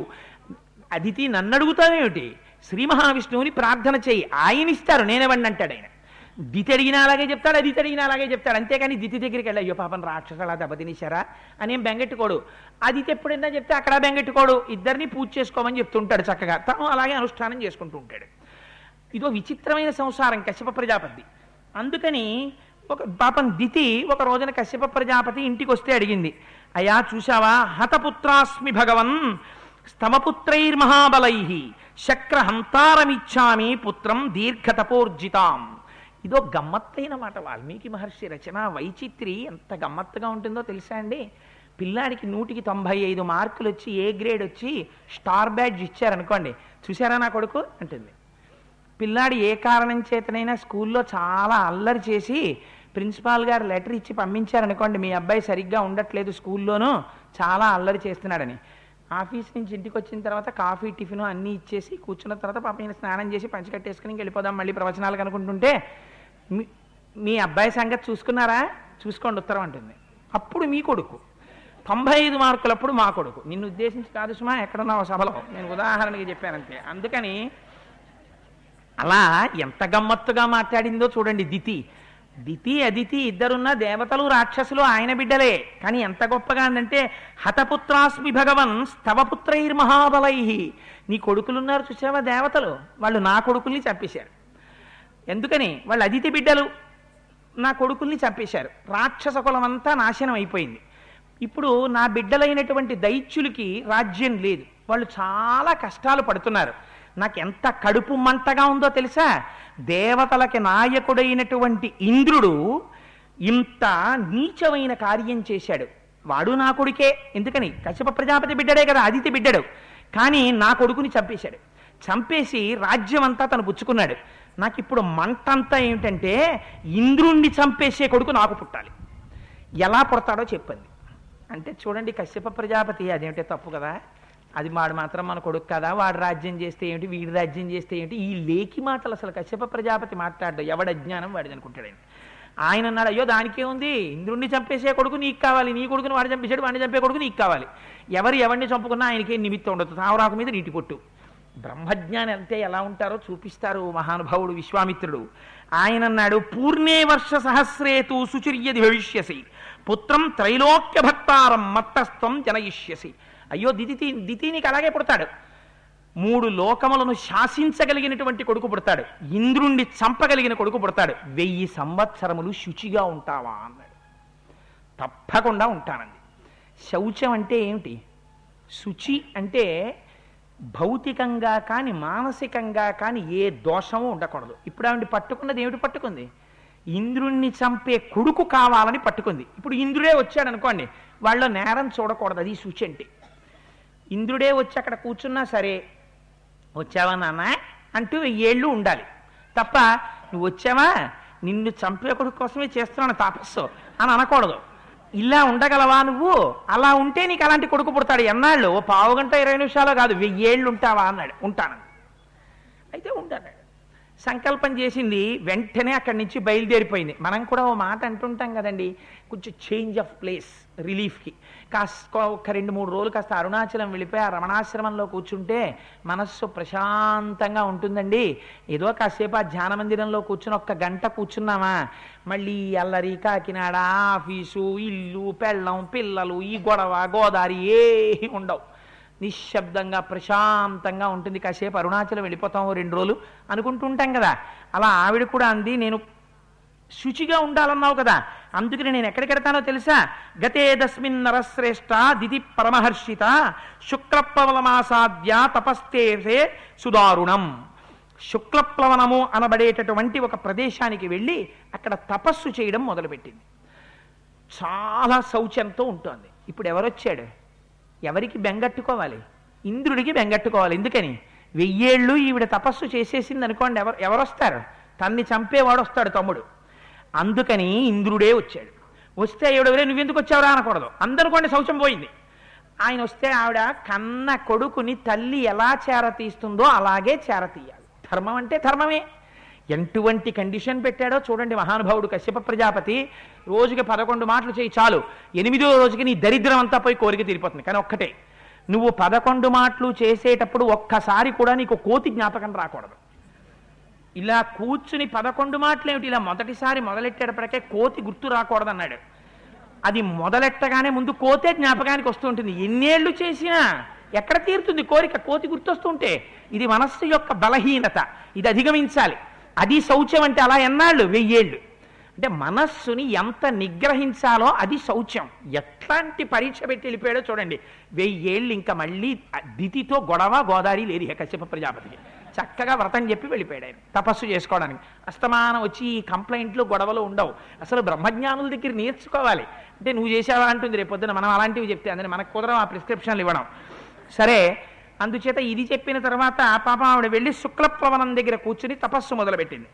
అదితి నన్ను అడుగుతావేమిటి శ్రీ మహావిష్ణువుని ప్రార్థన చేయి ఆయన ఇస్తారు నేనెవండి అంటాడు ఆయన దితి అడిగినా అలాగే చెప్తాడు అది అడిగినా అలాగే చెప్తాడు అంతేకాని దితి దగ్గరికి వెళ్ళి అయ్యో పాపం రాక్షసులు అలా దెబ్బతినేశారా అని ఏం బెంగెట్టుకోడు అది ఎప్పుడైనా చెప్తే అక్కడ బెంగెట్టుకోడు ఇద్దరిని పూజ చేసుకోమని చెప్తుంటాడు చక్కగా తను అలాగే అనుష్ఠానం చేసుకుంటూ ఉంటాడు ఇదో విచిత్రమైన సంసారం కశ్యప ప్రజాపతి అందుకని ఒక పాపం దితి ఒక రోజున కశ్యప ప్రజాపతి ఇంటికి వస్తే అడిగింది అయ్యా చూశావా హతపుత్రాస్మి భగవన్ స్తమపుత్రైర్మహాబలై శక్రహంతారమిచ్చామి పుత్రం దీర్ఘతపోర్జితాం ఇదో గమ్మత్తైన మాట వాల్మీకి మహర్షి రచన వైచిత్రి ఎంత గమ్మత్తుగా ఉంటుందో తెలుసా అండి పిల్లాడికి నూటికి తొంభై ఐదు మార్కులు వచ్చి ఏ గ్రేడ్ వచ్చి స్టార్ బ్యాడ్జ్ ఇచ్చారనుకోండి చూసారా నా కొడుకు అంటుంది పిల్లాడు ఏ కారణం చేతనైనా స్కూల్లో చాలా అల్లరి చేసి ప్రిన్సిపాల్ గారు లెటర్ ఇచ్చి పంపించారనుకోండి మీ అబ్బాయి సరిగ్గా ఉండట్లేదు స్కూల్లోనూ చాలా అల్లరి చేస్తున్నాడని ఆఫీస్ నుంచి ఇంటికి వచ్చిన తర్వాత కాఫీ టిఫిన్ అన్నీ ఇచ్చేసి కూర్చున్న తర్వాత పాప ఈయన స్నానం చేసి పంచకట్టేసుకుని ఇంక వెళ్ళిపోదాం మళ్ళీ ప్రవచనాలకు అనుకుంటుంటే మీ- మీ అబ్బాయి సంగతి చూసుకున్నారా చూసుకోండి ఉత్తరం అంటుంది అప్పుడు మీ కొడుకు తొంభై ఐదు మార్కులప్పుడు మా కొడుకు నిన్ను ఉద్దేశించి కాదు సుమా ఎక్కడున్నావు సభలో నేను ఉదాహరణకి చెప్పానంతే అందుకని అలా ఎంత గమ్మత్తుగా మాట్లాడిందో చూడండి దితి దితి అదితి ఇద్దరున్న దేవతలు రాక్షసులు ఆయన బిడ్డలే కానీ ఎంత గొప్పగా ఉందంటే హతపుత్రాస్మి భగవన్ స్తవపుత్రైర్మహాబలై నీ కొడుకులున్నారు చూసావా దేవతలు వాళ్ళు నా కొడుకుల్ని చంపేశారు ఎందుకని వాళ్ళు అదితి బిడ్డలు నా కొడుకుల్ని చంపేశారు రాక్షస కులం అంతా నాశనం అయిపోయింది ఇప్పుడు నా బిడ్డలైనటువంటి దైత్యులకి రాజ్యం లేదు వాళ్ళు చాలా కష్టాలు పడుతున్నారు నాకు ఎంత కడుపు మంటగా ఉందో తెలుసా దేవతలకి నాయకుడైనటువంటి ఇంద్రుడు ఇంత నీచమైన కార్యం చేశాడు వాడు నా కొడుకే ఎందుకని కశ్యప ప్రజాపతి బిడ్డడే కదా అదితి బిడ్డడు కానీ నా కొడుకుని చంపేశాడు చంపేసి రాజ్యం అంతా తను పుచ్చుకున్నాడు నాకు ఇప్పుడు మంటంతా ఏమిటంటే ఇంద్రుణ్ణి చంపేసే కొడుకు నాకు పుట్టాలి ఎలా పుడతాడో చెప్పండి అంటే చూడండి కశ్యప ప్రజాపతి అదేమిటే తప్పు కదా అది వాడు మాత్రం మన కొడుకు కదా వాడు రాజ్యం చేస్తే ఏమిటి వీడి రాజ్యం చేస్తే ఏమిటి ఈ లేకి మాటలు అసలు కశ్యప ప్రజాపతి మాట్లాడడు ఎవడ అజ్ఞానం వాడిది అనుకుంటాడు ఆయన ఆయన అన్నాడు అయ్యో దానికే ఉంది ఇంద్రుణ్ణి చంపేసే కొడుకు నీకు కావాలి నీ కొడుకుని వాడు చంపేశాడు వాడిని చంపే కొడుకు నీకు కావాలి ఎవరు ఎవరిని చంపుకున్నా ఆయనకే నిమిత్తం ఉండదు తావరాకు మీద నీటి పొట్టు బ్రహ్మజ్ఞాని అంటే ఎలా ఉంటారో చూపిస్తారు మహానుభావుడు విశ్వామిత్రుడు ఆయన అన్నాడు పూర్ణే వర్ష సహస్రేతు సుచిర్యది భవిష్యసి పుత్రం త్రైలోక్య భక్తారం మత్తస్థం జనయిష్యసి అయ్యో దితి దితి నీకు అలాగే పుడతాడు మూడు లోకములను శాసించగలిగినటువంటి కొడుకు పుడతాడు ఇంద్రుణ్ణి చంపగలిగిన కొడుకు పుడతాడు వెయ్యి సంవత్సరములు శుచిగా ఉంటావా అన్నాడు తప్పకుండా ఉంటానండి శౌచం అంటే ఏమిటి శుచి అంటే భౌతికంగా కానీ మానసికంగా కానీ ఏ దోషము ఉండకూడదు ఇప్పుడు ఆవిడ పట్టుకున్నది ఏమిటి పట్టుకుంది ఇంద్రుణ్ణి చంపే కొడుకు కావాలని పట్టుకుంది ఇప్పుడు ఇంద్రుడే వచ్చాడు అనుకోండి వాళ్ళ నేరం చూడకూడదు అది శుచి అంటే ఇంద్రుడే వచ్చి అక్కడ కూర్చున్నా సరే వచ్చావా నాన్న అంటూ ఏళ్ళు ఉండాలి తప్ప నువ్వు వచ్చావా నిన్ను చంపే కొడుకు కోసమే చేస్తున్నాను తాపస్సు అని అనకూడదు ఇలా ఉండగలవా నువ్వు అలా ఉంటే నీకు అలాంటి కొడుకు పుడతాడు ఎన్నాళ్ళు ఓ పావు గంట ఇరవై నిమిషాలు కాదు వెయ్యేళ్ళు ఉంటావా అన్నాడు ఉంటాను అయితే ఉండన్నాడు సంకల్పం చేసింది వెంటనే అక్కడి నుంచి బయలుదేరిపోయింది మనం కూడా ఓ మాట అంటుంటాం కదండి కొంచెం చేంజ్ ఆఫ్ ప్లేస్ రిలీఫ్కి కాస్త ఒక రెండు మూడు రోజులు కాస్త అరుణాచలం వెళ్ళిపోయి ఆ రమణాశ్రమంలో కూర్చుంటే మనస్సు ప్రశాంతంగా ఉంటుందండి ఏదో కాసేపు ఆ ధ్యాన మందిరంలో కూర్చుని ఒక్క గంట కూర్చున్నామా మళ్ళీ అల్లరి కాకినాడ ఆఫీసు ఇల్లు పెళ్ళం పిల్లలు ఈ గొడవ గోదావరి ఏ ఉండవు నిశ్శబ్దంగా ప్రశాంతంగా ఉంటుంది కాసేపు అరుణాచలం వెళ్ళిపోతాం ఓ రెండు రోజులు అనుకుంటుంటాం కదా అలా ఆవిడ కూడా అంది నేను శుచిగా ఉండాలన్నావు కదా అందుకని నేను ఎక్కడికెడతానో తెలుసా గతే దస్మిన్ నరశ్రేష్ఠ దితి పరమహర్షిత శుక్లప్లవనమాసాద్య తపస్తేసే సుదారుణం శుక్లప్లవనము అనబడేటటువంటి ఒక ప్రదేశానికి వెళ్ళి అక్కడ తపస్సు చేయడం మొదలుపెట్టింది చాలా శౌచంతో ఉంటుంది ఇప్పుడు ఎవరొచ్చాడు ఎవరికి బెంగట్టుకోవాలి ఇంద్రుడికి బెంగట్టుకోవాలి ఎందుకని వెయ్యేళ్ళు ఈవిడ తపస్సు చేసేసింది అనుకోండి ఎవరు ఎవరొస్తారు తన్ని చంపేవాడు వస్తాడు తమ్ముడు అందుకని ఇంద్రుడే వచ్చాడు వస్తే ఎవడెవరే నువ్వెందుకు వచ్చావురా అనకూడదు అందనుకోండి శౌచం పోయింది ఆయన వస్తే ఆవిడ కన్న కొడుకుని తల్లి ఎలా చేరతీస్తుందో అలాగే చేరతీయాలి ధర్మం అంటే ధర్మమే ఎటువంటి కండిషన్ పెట్టాడో చూడండి మహానుభావుడు కశ్యప ప్రజాపతి రోజుకి పదకొండు మాటలు చేయి చాలు ఎనిమిదో రోజుకి నీ దరిద్రం అంతా పోయి కోరిక తీరిపోతుంది కానీ ఒక్కటే నువ్వు పదకొండు మాటలు చేసేటప్పుడు ఒక్కసారి కూడా నీకు కోతి జ్ఞాపకం రాకూడదు ఇలా కూర్చుని పదకొండు మాటలు ఏమిటి ఇలా మొదటిసారి మొదలెట్టేటప్పటికే కోతి గుర్తు రాకూడదన్నాడు అది మొదలెట్టగానే ముందు కోతే జ్ఞాపకానికి వస్తూ ఉంటుంది ఎన్నేళ్ళు చేసినా ఎక్కడ తీరుతుంది కోరిక కోతి గుర్తొస్తుంటే ఇది మనస్సు యొక్క బలహీనత ఇది అధిగమించాలి అది శౌచ్యం అంటే అలా ఎన్నాళ్ళు వెయ్యేళ్ళు అంటే మనస్సుని ఎంత నిగ్రహించాలో అది శౌచ్యం ఎట్లాంటి పరీక్ష పెట్టి వెళ్ళిపోయాడో చూడండి వెయ్యేళ్ళు ఇంకా మళ్ళీ దితితో గొడవ గోదావరి లేదు ఇక కశ్యప ప్రజాపతికి చక్కగా వ్రతం చెప్పి వెళ్ళిపోయాడు ఆయన తపస్సు చేసుకోవడానికి అస్తమానం వచ్చి ఈ కంప్లైంట్లు గొడవలు ఉండవు అసలు బ్రహ్మజ్ఞానుల దగ్గర నేర్చుకోవాలి అంటే నువ్వు చేసావా అంటుంది రేపు పొద్దున మనం అలాంటివి చెప్తే అందుకని మనకు కుదరం ఆ ప్రిస్క్రిప్షన్లు ఇవ్వడం సరే అందుచేత ఇది చెప్పిన తర్వాత పాపం ఆవిడ వెళ్ళి శుక్లప్లవనం దగ్గర కూర్చుని తపస్సు మొదలుపెట్టింది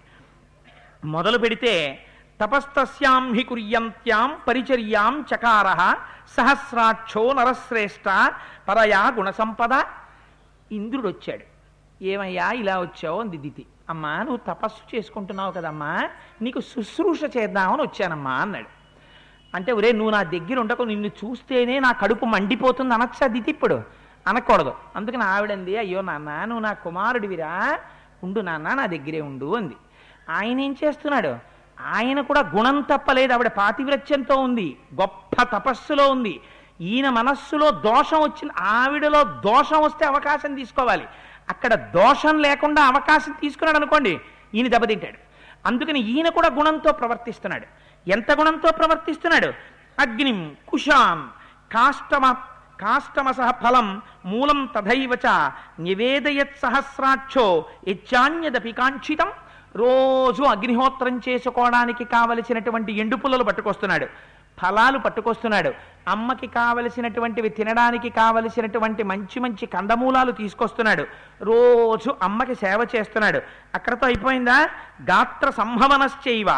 మొదలు పెడితే తపస్తస్యాం హి కుర్యంత్యాం పరిచర్యాం చకార సహస్రాక్షో నరశ్రేష్ఠ పరయా గుణసంపద ఇంద్రుడు వచ్చాడు ఏమయ్యా ఇలా వచ్చావు అంది దితి అమ్మా నువ్వు తపస్సు చేసుకుంటున్నావు కదమ్మా నీకు శుశ్రూష చేద్దామని వచ్చానమ్మా అన్నాడు అంటే ఒరే నువ్వు నా దగ్గర ఉండకు నిన్ను చూస్తేనే నా కడుపు మండిపోతుంది అనొచ్చా దితి ఇప్పుడు అనకూడదు అందుకని ఆవిడంది అయ్యో నాన్న నువ్వు నా కుమారుడివిరా ఉండు నాన్న నా దగ్గరే ఉండు అంది ఆయన ఏం చేస్తున్నాడు ఆయన కూడా గుణం తప్పలేదు ఆవిడ పాతివ్రత్యంతో ఉంది గొప్ప తపస్సులో ఉంది ఈయన మనస్సులో దోషం వచ్చింది ఆవిడలో దోషం వస్తే అవకాశం తీసుకోవాలి అక్కడ దోషం లేకుండా అవకాశం తీసుకున్నాడు అనుకోండి ఈయన దెబ్బతింటాడు అందుకని ఈయన కూడా గుణంతో ప్రవర్తిస్తున్నాడు ఎంత గుణంతో ప్రవర్తిస్తున్నాడు అగ్నిం కుషాం కాష్టమ కాష్టమసహ ఫలం మూలం తథైవచ నివేదయత్ సహస్రాక్షో యచ్చాన్యదపి కాంక్షితం రోజు అగ్నిహోత్రం చేసుకోవడానికి కావలసినటువంటి ఎండు పుల్లలు పట్టుకొస్తున్నాడు ఫలాలు పట్టుకొస్తున్నాడు అమ్మకి కావలసినటువంటివి తినడానికి కావలసినటువంటి మంచి మంచి కందమూలాలు తీసుకొస్తున్నాడు రోజు అమ్మకి సేవ చేస్తున్నాడు అక్కడతో అయిపోయిందా గాత్ర సంభవనశ్చైవ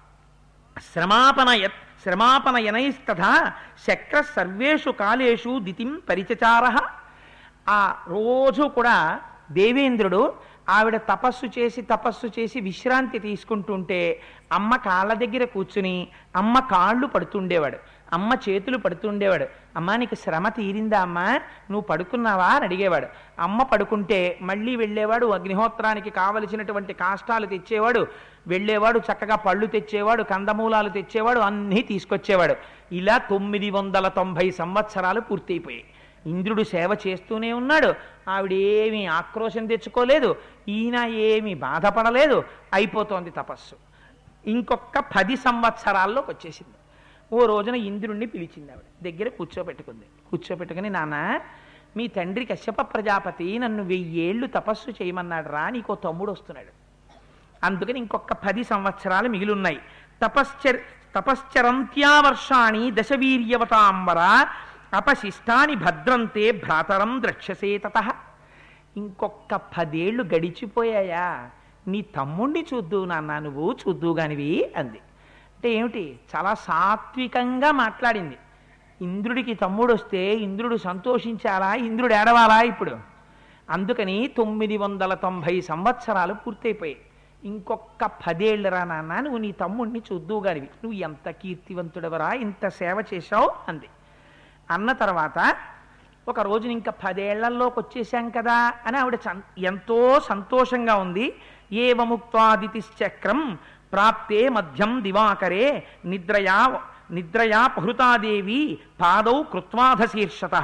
శ్రమాపన శ్రమాపనయనైస్తథ శక్ర సర్వేషు కాలేషు దితిం పరిచచార ఆ రోజు కూడా దేవేంద్రుడు ఆవిడ తపస్సు చేసి తపస్సు చేసి విశ్రాంతి తీసుకుంటుంటే అమ్మ కాళ్ళ దగ్గర కూర్చుని అమ్మ కాళ్ళు పడుతుండేవాడు అమ్మ చేతులు పడుతుండేవాడు అమ్మ నీకు శ్రమ తీరిందా అమ్మ నువ్వు పడుకున్నావా అని అడిగేవాడు అమ్మ పడుకుంటే మళ్ళీ వెళ్ళేవాడు అగ్నిహోత్రానికి కావలసినటువంటి కాష్టాలు తెచ్చేవాడు వెళ్ళేవాడు చక్కగా పళ్ళు తెచ్చేవాడు కందమూలాలు తెచ్చేవాడు అన్నీ తీసుకొచ్చేవాడు ఇలా తొమ్మిది వందల తొంభై సంవత్సరాలు పూర్తయిపోయాయి ఇంద్రుడు సేవ చేస్తూనే ఉన్నాడు ఆవిడ ఏమీ ఆక్రోశం తెచ్చుకోలేదు ఈయన ఏమీ బాధపడలేదు అయిపోతోంది తపస్సు ఇంకొక పది సంవత్సరాల్లోకి వచ్చేసింది ఓ రోజున ఇంద్రుణ్ణి పిలిచింది ఆవిడ దగ్గర కూర్చోబెట్టుకుంది కూర్చోబెట్టుకుని నాన్న మీ తండ్రి కశ్యప ప్రజాపతి నన్ను వెయ్యేళ్ళు తపస్సు చేయమన్నాడు రా నీకో తమ్ముడు వస్తున్నాడు అందుకని ఇంకొక పది సంవత్సరాలు మిగిలిన్నాయి తపశ్చర్ తపశ్చరంత్యావర్షాణి దశవీర్యవతాంబర అపశిష్టాని భద్రంతే భ్రాతరం ద్రక్ష్యసే తత ఇంకొక పదేళ్లు గడిచిపోయాయా నీ తమ్ముణ్ణి చూద్దు నాన్న నువ్వు చూద్దు గానివి అంది అంటే ఏమిటి చాలా సాత్వికంగా మాట్లాడింది ఇంద్రుడికి తమ్ముడు వస్తే ఇంద్రుడు సంతోషించాలా ఇంద్రుడు ఏడవాలా ఇప్పుడు అందుకని తొమ్మిది వందల తొంభై సంవత్సరాలు పూర్తయిపోయాయి ఇంకొక పదేళ్ళరా నాన్న నువ్వు నీ తమ్ముడిని చూద్దు గానివి నువ్వు ఎంత కీర్తివంతుడవరా ఇంత సేవ చేశావు అంది అన్న తర్వాత ఒక రోజున ఇంకా పదేళ్లలోకి వచ్చేసాం కదా అని ఆవిడ చం- ఎంతో సంతోషంగా ఉంది ఏవముక్తాదితిశ్చక్రం ప్రాప్తే మధ్యం దివాకరే నిద్రయా నిద్రయా పహృతాదేవి పాదౌ కృత్వాధశీర్షత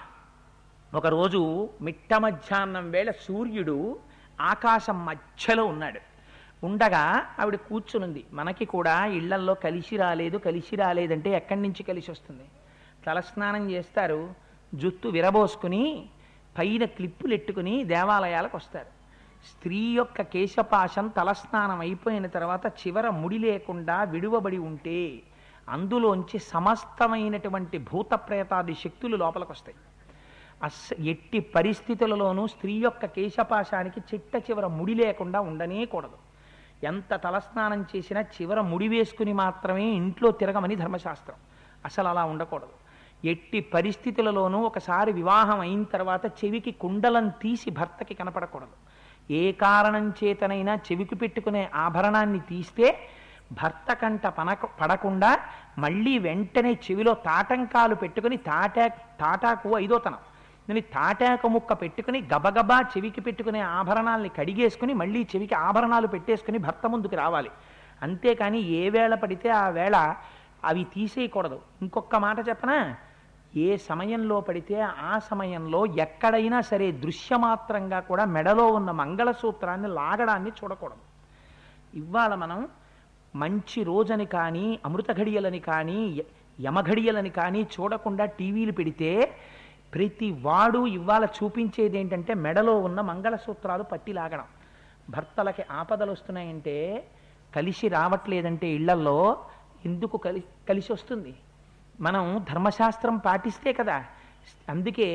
ఒకరోజు మిట్ట మధ్యాహ్నం వేళ సూర్యుడు ఆకాశం మధ్యలో ఉన్నాడు ఉండగా ఆవిడ కూర్చునుంది మనకి కూడా ఇళ్లల్లో కలిసి రాలేదు కలిసి రాలేదంటే ఎక్కడి నుంచి కలిసి వస్తుంది తలస్నానం చేస్తారు జుత్తు విరబోసుకుని పైన క్లిప్పులు ఎట్టుకుని దేవాలయాలకు వస్తారు స్త్రీ యొక్క కేశపాశం తలస్నానం అయిపోయిన తర్వాత చివర ముడి లేకుండా విడువబడి ఉంటే అందులోంచి సమస్తమైనటువంటి భూత ప్రేతాది శక్తులు లోపలికి వస్తాయి అస్ ఎట్టి పరిస్థితులలోనూ స్త్రీ యొక్క కేశపాశానికి చిట్ట చివర ముడి లేకుండా ఉండనే కూడదు ఎంత తలస్నానం చేసినా చివర ముడి వేసుకుని మాత్రమే ఇంట్లో తిరగమని ధర్మశాస్త్రం అసలు అలా ఉండకూడదు ఎట్టి పరిస్థితులలోనూ ఒకసారి వివాహం అయిన తర్వాత చెవికి కుండలం తీసి భర్తకి కనపడకూడదు ఏ కారణం చేతనైనా చెవికి పెట్టుకునే ఆభరణాన్ని తీస్తే భర్త కంట పనక పడకుండా మళ్ళీ వెంటనే చెవిలో తాటంకాలు పెట్టుకుని తాటా తాటాకు ఐదోతనం నేను తాటాక ముక్క పెట్టుకుని గబగబా చెవికి పెట్టుకునే ఆభరణాల్ని కడిగేసుకుని మళ్ళీ చెవికి ఆభరణాలు పెట్టేసుకుని భర్త ముందుకు రావాలి అంతేకాని ఏ వేళ పడితే ఆ వేళ అవి తీసేయకూడదు ఇంకొక మాట చెప్పనా ఏ సమయంలో పడితే ఆ సమయంలో ఎక్కడైనా సరే దృశ్యమాత్రంగా కూడా మెడలో ఉన్న మంగళసూత్రాన్ని లాగడాన్ని చూడకూడదు ఇవాళ మనం మంచి రోజని కానీ అమృత ఘడియలని కానీ య- యమఘడియలని కానీ చూడకుండా టీవీలు పెడితే ప్రతి వాడు ఇవాళ చూపించేది ఏంటంటే మెడలో ఉన్న మంగళసూత్రాలు పట్టి లాగడం భర్తలకి ఆపదలు వస్తున్నాయంటే కలిసి రావట్లేదంటే ఇళ్లల్లో ఎందుకు కలి కలిసి వస్తుంది మనం ధర్మశాస్త్రం పాటిస్తే కదా అందుకే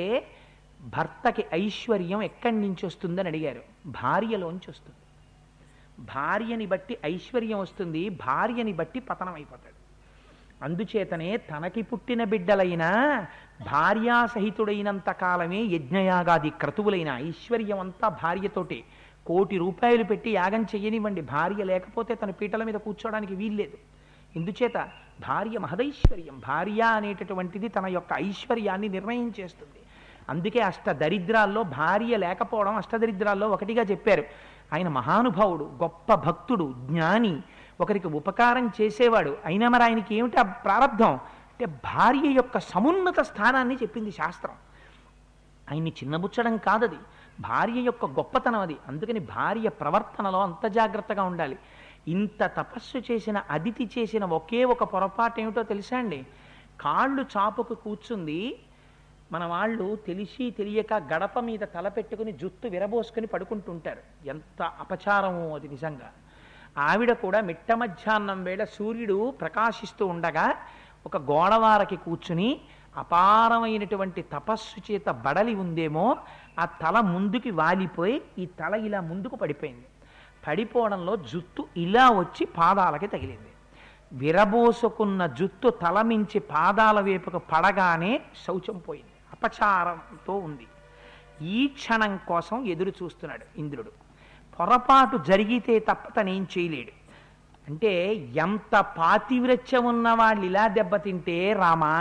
భర్తకి ఐశ్వర్యం ఎక్కడి నుంచి వస్తుందని అడిగారు భార్యలోంచి వస్తుంది భార్యని బట్టి ఐశ్వర్యం వస్తుంది భార్యని బట్టి పతనం అయిపోతాడు అందుచేతనే తనకి పుట్టిన బిడ్డలైన భార్యాసహితుడైనంత కాలమే యజ్ఞయాగాది క్రతువులైన ఐశ్వర్యం అంతా భార్యతోటే కోటి రూపాయలు పెట్టి యాగం చెయ్యనివ్వండి భార్య లేకపోతే తన పీటల మీద కూర్చోవడానికి వీల్లేదు ఎందుచేత భార్య మహదైశ్వర్యం భార్య అనేటటువంటిది తన యొక్క ఐశ్వర్యాన్ని నిర్ణయం చేస్తుంది అందుకే అష్ట దరిద్రాల్లో భార్య లేకపోవడం అష్టదరిద్రాల్లో ఒకటిగా చెప్పారు ఆయన మహానుభావుడు గొప్ప భక్తుడు జ్ఞాని ఒకరికి ఉపకారం చేసేవాడు అయినా మరి ఆయనకి ఏమిటి ఆ ప్రారంధం అంటే భార్య యొక్క సమున్నత స్థానాన్ని చెప్పింది శాస్త్రం ఆయన్ని చిన్నబుచ్చడం కాదది భార్య యొక్క గొప్పతనం అది అందుకని భార్య ప్రవర్తనలో అంత జాగ్రత్తగా ఉండాలి ఇంత తపస్సు చేసిన అదితి చేసిన ఒకే ఒక పొరపాటు ఏమిటో తెలుసా అండి కాళ్ళు చాపుకు కూర్చుంది మన వాళ్ళు తెలిసి తెలియక గడప మీద తల పెట్టుకుని జుత్తు విరబోసుకుని పడుకుంటుంటారు ఎంత అపచారమో అది నిజంగా ఆవిడ కూడా మిట్ట మధ్యాహ్నం వేళ సూర్యుడు ప్రకాశిస్తూ ఉండగా ఒక గోడవారకి కూర్చుని అపారమైనటువంటి తపస్సు చేత బడలి ఉందేమో ఆ తల ముందుకి వాలిపోయి ఈ తల ఇలా ముందుకు పడిపోయింది పడిపోవడంలో జుత్తు ఇలా వచ్చి పాదాలకి తగిలింది విరబోసుకున్న జుత్తు తలమించి పాదాల వైపుకు పడగానే శౌచం పోయింది అపచారంతో ఉంది ఈ క్షణం కోసం ఎదురు చూస్తున్నాడు ఇంద్రుడు పొరపాటు జరిగితే తప్ప తనేం చేయలేడు అంటే ఎంత పాతివ్రత్యం ఉన్న వాళ్ళు ఇలా దెబ్బతింటే రామా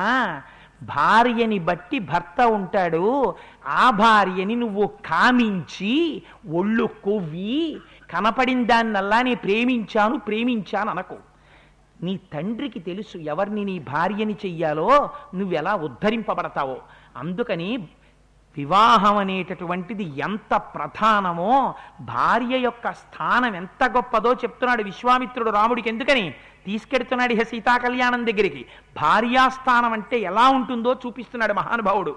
భార్యని బట్టి భర్త ఉంటాడు ఆ భార్యని నువ్వు కామించి ఒళ్ళు కొవ్వి కనపడిన దాన్నల్లా నీ ప్రేమించాను ప్రేమించాను అనకు నీ తండ్రికి తెలుసు ఎవరిని నీ భార్యని చెయ్యాలో నువ్వెలా ఉద్ధరింపబడతావో అందుకని వివాహం అనేటటువంటిది ఎంత ప్రధానమో భార్య యొక్క స్థానం ఎంత గొప్పదో చెప్తున్నాడు విశ్వామిత్రుడు రాముడికి ఎందుకని తీసుకెడుతున్నాడు ఇహ సీతా కళ్యాణం దగ్గరికి భార్యాస్థానం అంటే ఎలా ఉంటుందో చూపిస్తున్నాడు మహానుభావుడు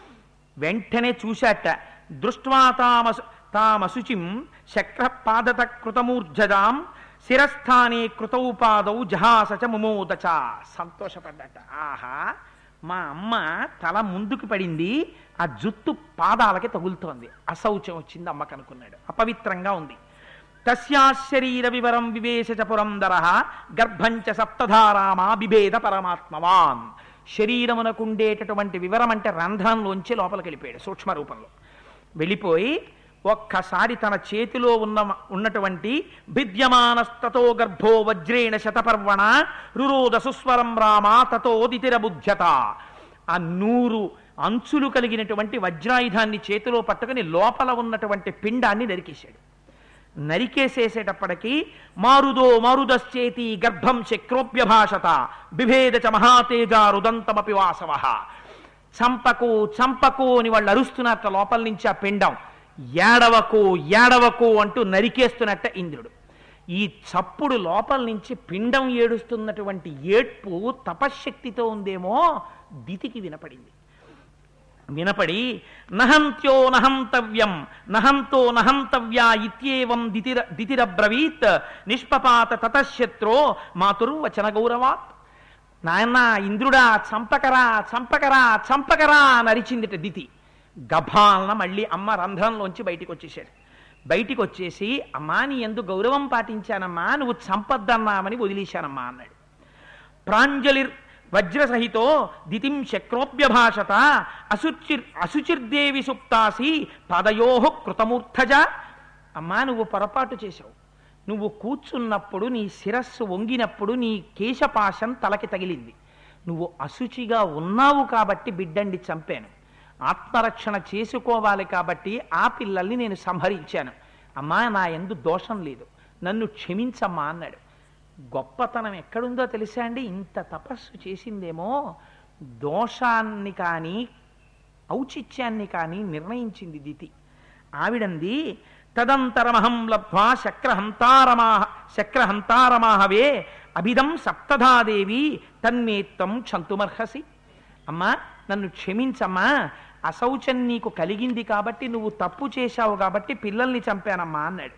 వెంటనే చూశాట దృష్ట్వా తామసు తామశుచిం శక్రపాదత కృతమూర్జదాం శిరస్థానే కృతౌపాదౌ జహాసచ ముమోదచ సంతోషపడ్డట ఆహా మా అమ్మ తల ముందుకు పడింది ఆ జుత్తు పాదాలకి తగులుతోంది అశౌచం వచ్చింది అమ్మకు అనుకున్నాడు అపవిత్రంగా ఉంది తస్యాశరీర వివరం వివేశ చ పురందర గర్భంచ సప్తధారామా బిభేద పరమాత్మవాన్ శరీరమునకుండేటటువంటి వివరం అంటే రంధ్రంలోంచి లోపలికి వెళ్ళిపోయాడు సూక్ష్మ రూపంలో వెళ్ళిపోయి ఒక్కసారి తన చేతిలో ఉన్న ఉన్నటువంటి భిద్యమానస్తతో గర్భో వజ్రేణ శతపర్వణ రురోద సుస్వరం రామ తతోదితిర బుద్ధ్యత ఆ నూరు అంచులు కలిగినటువంటి వజ్రాయుధాన్ని చేతిలో పట్టుకుని లోపల ఉన్నటువంటి పిండాన్ని నరికేశాడు నరికేసేసేటప్పటికి మారుదో మారుదశ్చేతి గర్భం శక్రోప్యభాషత బిభేద చ మహాతేజ రుదంతమపి వాసవ చంపకు చంపకు అని వాళ్ళు అరుస్తున్నట్ట లోపల నుంచి ఆ పిండం ఏడవకు ఏడవకు అంటూ నరికేస్తున్నట్ట ఇంద్రుడు ఈ చప్పుడు లోపల నుంచి పిండం ఏడుస్తున్నటువంటి ఏడ్పు తపశ్శక్తితో ఉందేమో దితికి వినపడింది వినపడి నహంత్యో నహంతవ్యం నహంతో నహంతవ్యా ఇత్యేవం దితిర దితిరబ్రవీత్ నిష్పపాత తతశత్రో మాతుర్వచన గౌరవాత్ నాయన ఇంద్రుడా చంపకరా చంపకరా చంపకరా నరిచిందిట దితి గభాలన మళ్ళీ అమ్మ రంధ్రంలోంచి బయటికి వచ్చేసాడు బయటికి వచ్చేసి అమ్మా నీ ఎందు గౌరవం పాటించానమ్మా నువ్వు చంపద్దన్నామని వదిలేశానమ్మా అన్నాడు ప్రాంజలిర్ వజ్రసహితో దితిం శక్రోప్యభాషత అశుచిర్ అశుచిర్దేవి సుప్తాసి పదయో కృతమూర్ధజ అమ్మా నువ్వు పొరపాటు చేశావు నువ్వు కూర్చున్నప్పుడు నీ శిరస్సు వంగినప్పుడు నీ కేశపాశం తలకి తగిలింది నువ్వు అశుచిగా ఉన్నావు కాబట్టి బిడ్డండి చంపాను ఆత్మరక్షణ చేసుకోవాలి కాబట్టి ఆ పిల్లల్ని నేను సంహరించాను అమ్మా నా ఎందు దోషం లేదు నన్ను క్షమించమ్మా అన్నాడు గొప్పతనం ఎక్కడుందో తెలుసా అండి ఇంత తపస్సు చేసిందేమో దోషాన్ని కానీ ఔచిత్యాన్ని కానీ నిర్ణయించింది దితి ఆవిడంది తదంతరమహం లబ్ధ్వా శక్రహంతారమా శక్రహంతారమాహవే అభిదం సప్తధాదేవి తన్మేత్తం క్షంతుమర్హసి అమ్మా నన్ను క్షమించమ్మా అశౌచం నీకు కలిగింది కాబట్టి నువ్వు తప్పు చేశావు కాబట్టి పిల్లల్ని చంపానమ్మా అన్నాడు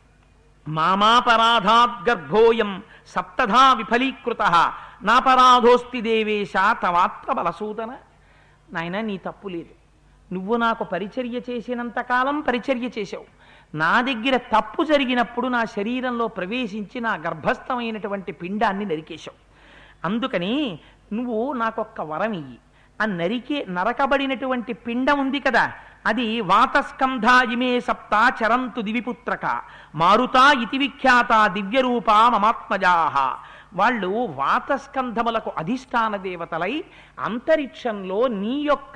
మామాపరాధాత్ గర్భోయం సప్తధా విఫలీకృత నాపరాధోస్తి దేవేశ తవాత్మ బలసూదన నాయన నీ తప్పు లేదు నువ్వు నాకు పరిచర్య చేసినంత కాలం పరిచర్య చేశావు నా దగ్గర తప్పు జరిగినప్పుడు నా శరీరంలో ప్రవేశించి నా గర్భస్థమైనటువంటి పిండాన్ని నరికేశావు అందుకని నువ్వు నాకొక్క వరం ఇయ్యి ఆ నరికే నరకబడినటువంటి పిండం ఉంది కదా అది వాతస్కంధ ఇమే సప్త చరంతు దివిపుత్రక మారుతా ఇతి విఖ్యాత దివ్యరూప మమాత్మజాహ వాళ్ళు వాతస్కంధములకు అధిష్టాన దేవతలై అంతరిక్షంలో నీ యొక్క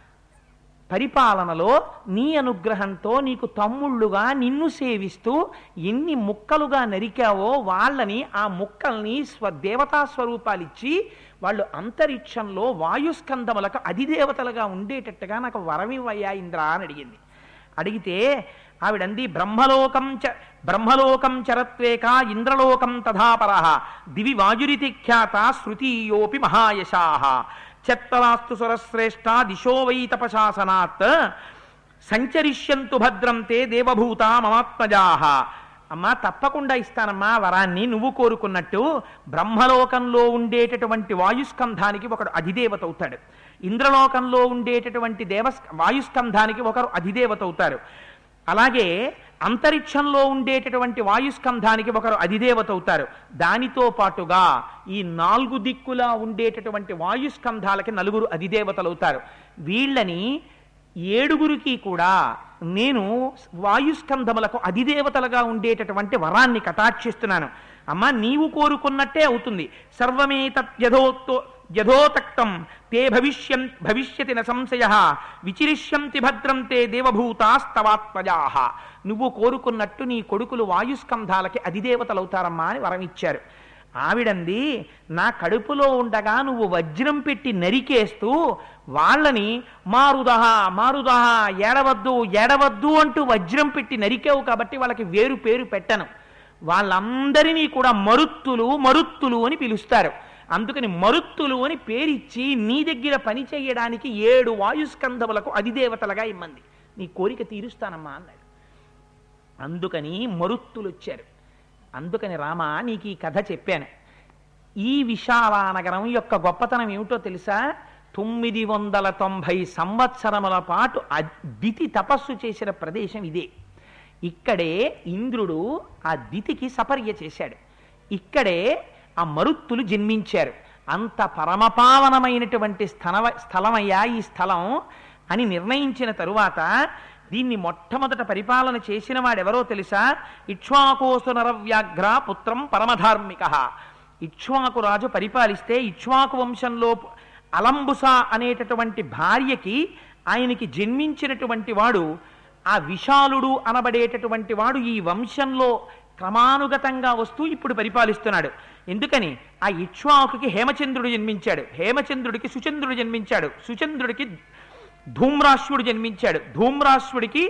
పరిపాలనలో నీ అనుగ్రహంతో నీకు తమ్ముళ్ళుగా నిన్ను సేవిస్తూ ఎన్ని ముక్కలుగా నరికావో వాళ్ళని ఆ ముక్కల్ని స్వ దేవతా స్వరూపాలిచ్చి వాళ్ళు అంతరిక్షంలో వాయుస్కంధములకు అధిదేవతలుగా ఉండేటట్టుగా నాకు వరమివయ్యా ఇంద్ర అని అడిగింది అడిగితే ఆవిడంది బ్రహ్మలోకం చ బ్రహ్మలోకం చరత్వేక ఇంద్రలోకం తథాపర దివి వాయురితి ఖ్యాత శృతీయోపి మహాయశాహ చత్తరాస్తు సురశ్రేష్ఠ దిశో వై తపశాసనాత్ సంచరిష్యంతు భద్రం తే దేవభూత మమాత్మజాహ అమ్మా తప్పకుండా ఇస్తానమ్మా వరాన్ని నువ్వు కోరుకున్నట్టు బ్రహ్మలోకంలో ఉండేటటువంటి వాయుస్కంధానికి ఒకడు అధిదేవత అవుతాడు ఇంద్రలోకంలో ఉండేటటువంటి దేవ వాయుస్కంధానికి ఒకరు అధిదేవత అవుతారు అలాగే అంతరిక్షంలో ఉండేటటువంటి వాయుస్కంధానికి ఒకరు అధిదేవత అవుతారు దానితో పాటుగా ఈ నాలుగు దిక్కులా ఉండేటటువంటి వాయుస్కంధాలకి నలుగురు అధిదేవతలు అవుతారు వీళ్ళని ఏడుగురికి కూడా నేను వాయుస్కంధములకు అధిదేవతలుగా ఉండేటటువంటి వరాన్ని కటాక్షిస్తున్నాను అమ్మా నీవు కోరుకున్నట్టే అవుతుంది సర్వమే తద్యథోత్తో యథోతక్తం తే భవిష్యం భవిష్యతి న సంశయ విచిరిష్యంతి భద్రం తే దేవభూతాస్తవాత్మజా నువ్వు కోరుకున్నట్టు నీ కొడుకులు వాయుస్కంధాలకి అధిదేవతలవుతారమ్మా అని వరం ఇచ్చారు ఆవిడంది నా కడుపులో ఉండగా నువ్వు వజ్రం పెట్టి నరికేస్తూ వాళ్ళని మారుదహ మారుదహ ఏడవద్దు ఏడవద్దు అంటూ వజ్రం పెట్టి నరికావు కాబట్టి వాళ్ళకి వేరు పేరు పెట్టను వాళ్ళందరినీ కూడా మరుత్తులు మరుత్తులు అని పిలుస్తారు అందుకని మరుత్తులు అని పేరిచ్చి నీ దగ్గర పని చేయడానికి ఏడు వాయుస్కంధములకు అధిదేవతలుగా ఇమ్మంది నీ కోరిక తీరుస్తానమ్మా అన్నాడు అందుకని మరుత్తులు వచ్చారు అందుకని రామ నీకు ఈ కథ చెప్పాను ఈ విశాలానగరం యొక్క గొప్పతనం ఏమిటో తెలుసా తొమ్మిది వందల తొంభై సంవత్సరముల పాటు దితి తపస్సు చేసిన ప్రదేశం ఇదే ఇక్కడే ఇంద్రుడు ఆ దితికి సపర్య చేశాడు ఇక్కడే ఆ మరుత్తులు జన్మించారు అంత పరమపావనమైనటువంటి స్థల స్థలమయ్యా ఈ స్థలం అని నిర్ణయించిన తరువాత దీన్ని మొట్టమొదట పరిపాలన చేసిన వాడెవరో తెలుసా ఇక్ష్వాకోసు నరవ్యాఘ్ర పుత్రం పరమధార్మిక ఇక్ష్వాకు రాజు పరిపాలిస్తే ఇక్ష్వాకు వంశంలో అలంబుస అనేటటువంటి భార్యకి ఆయనకి జన్మించినటువంటి వాడు ఆ విశాలుడు అనబడేటటువంటి వాడు ఈ వంశంలో క్రమానుగతంగా వస్తూ ఇప్పుడు పరిపాలిస్తున్నాడు ఎందుకని ఆ ఇక్ష్వాకుకి హేమచంద్రుడు జన్మించాడు హేమచంద్రుడికి సుచంద్రుడు జన్మించాడు సుచంద్రుడికి ధూమ్రాశ్వుడు జన్మించాడు ధూమ్రాశ్వుడికి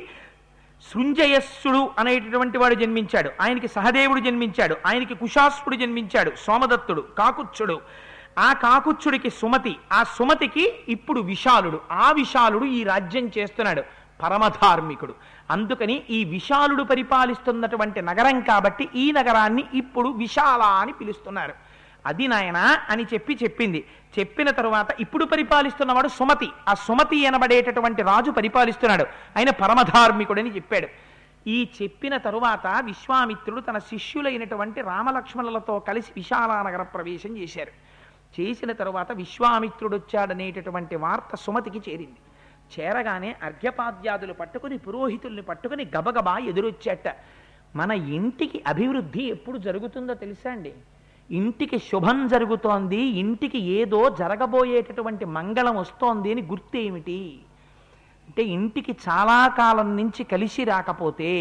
సృంజయస్సుడు అనేటటువంటి వాడు జన్మించాడు ఆయనకి సహదేవుడు జన్మించాడు ఆయనకి కుశాశ్వుడు జన్మించాడు సోమదత్తుడు కాకుచ్చుడు ఆ కాకుచ్చుడికి సుమతి ఆ సుమతికి ఇప్పుడు విశాలుడు ఆ విశాలుడు ఈ రాజ్యం చేస్తున్నాడు పరమధార్మికుడు అందుకని ఈ విశాలుడు పరిపాలిస్తున్నటువంటి నగరం కాబట్టి ఈ నగరాన్ని ఇప్పుడు విశాల అని పిలుస్తున్నారు అది నాయన అని చెప్పి చెప్పింది చెప్పిన తరువాత ఇప్పుడు పరిపాలిస్తున్నవాడు సుమతి ఆ సుమతి అనబడేటటువంటి రాజు పరిపాలిస్తున్నాడు ఆయన పరమధార్మికుడని చెప్పాడు ఈ చెప్పిన తరువాత విశ్వామిత్రుడు తన శిష్యులైనటువంటి రామలక్ష్మణులతో కలిసి విశాలానగర ప్రవేశం చేశారు చేసిన తరువాత విశ్వామిత్రుడు వచ్చాడనేటటువంటి వార్త సుమతికి చేరింది చేరగానే అర్ఘ్యపాద్యాదులు పట్టుకుని పురోహితుల్ని పట్టుకుని గబగబా ఎదురొచ్చేట మన ఇంటికి అభివృద్ధి ఎప్పుడు జరుగుతుందో తెలుసా అండి ఇంటికి శుభం జరుగుతోంది ఇంటికి ఏదో జరగబోయేటటువంటి మంగళం వస్తోంది అని గుర్తేమిటి అంటే ఇంటికి చాలా కాలం నుంచి కలిసి రాకపోతే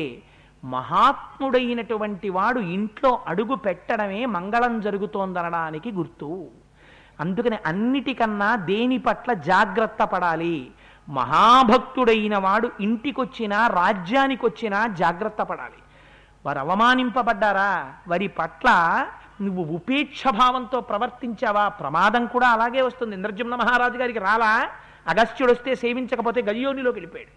మహాత్ముడైనటువంటి వాడు ఇంట్లో అడుగు పెట్టడమే మంగళం జరుగుతోందనడానికి గుర్తు అందుకని అన్నిటికన్నా దేని పట్ల జాగ్రత్త పడాలి మహాభక్తుడైన వాడు ఇంటికొచ్చినా రాజ్యానికొచ్చినా జాగ్రత్త పడాలి వారు అవమానింపబడ్డారా వారి పట్ల నువ్వు ఉపేక్ష భావంతో ప్రవర్తించావా ప్రమాదం కూడా అలాగే వస్తుంది ఇంద్రజుమ్న మహారాజు గారికి రాలా అగస్త్యుడు వస్తే సేవించకపోతే గజయోనిలోకి వెళ్ళిపోయాడు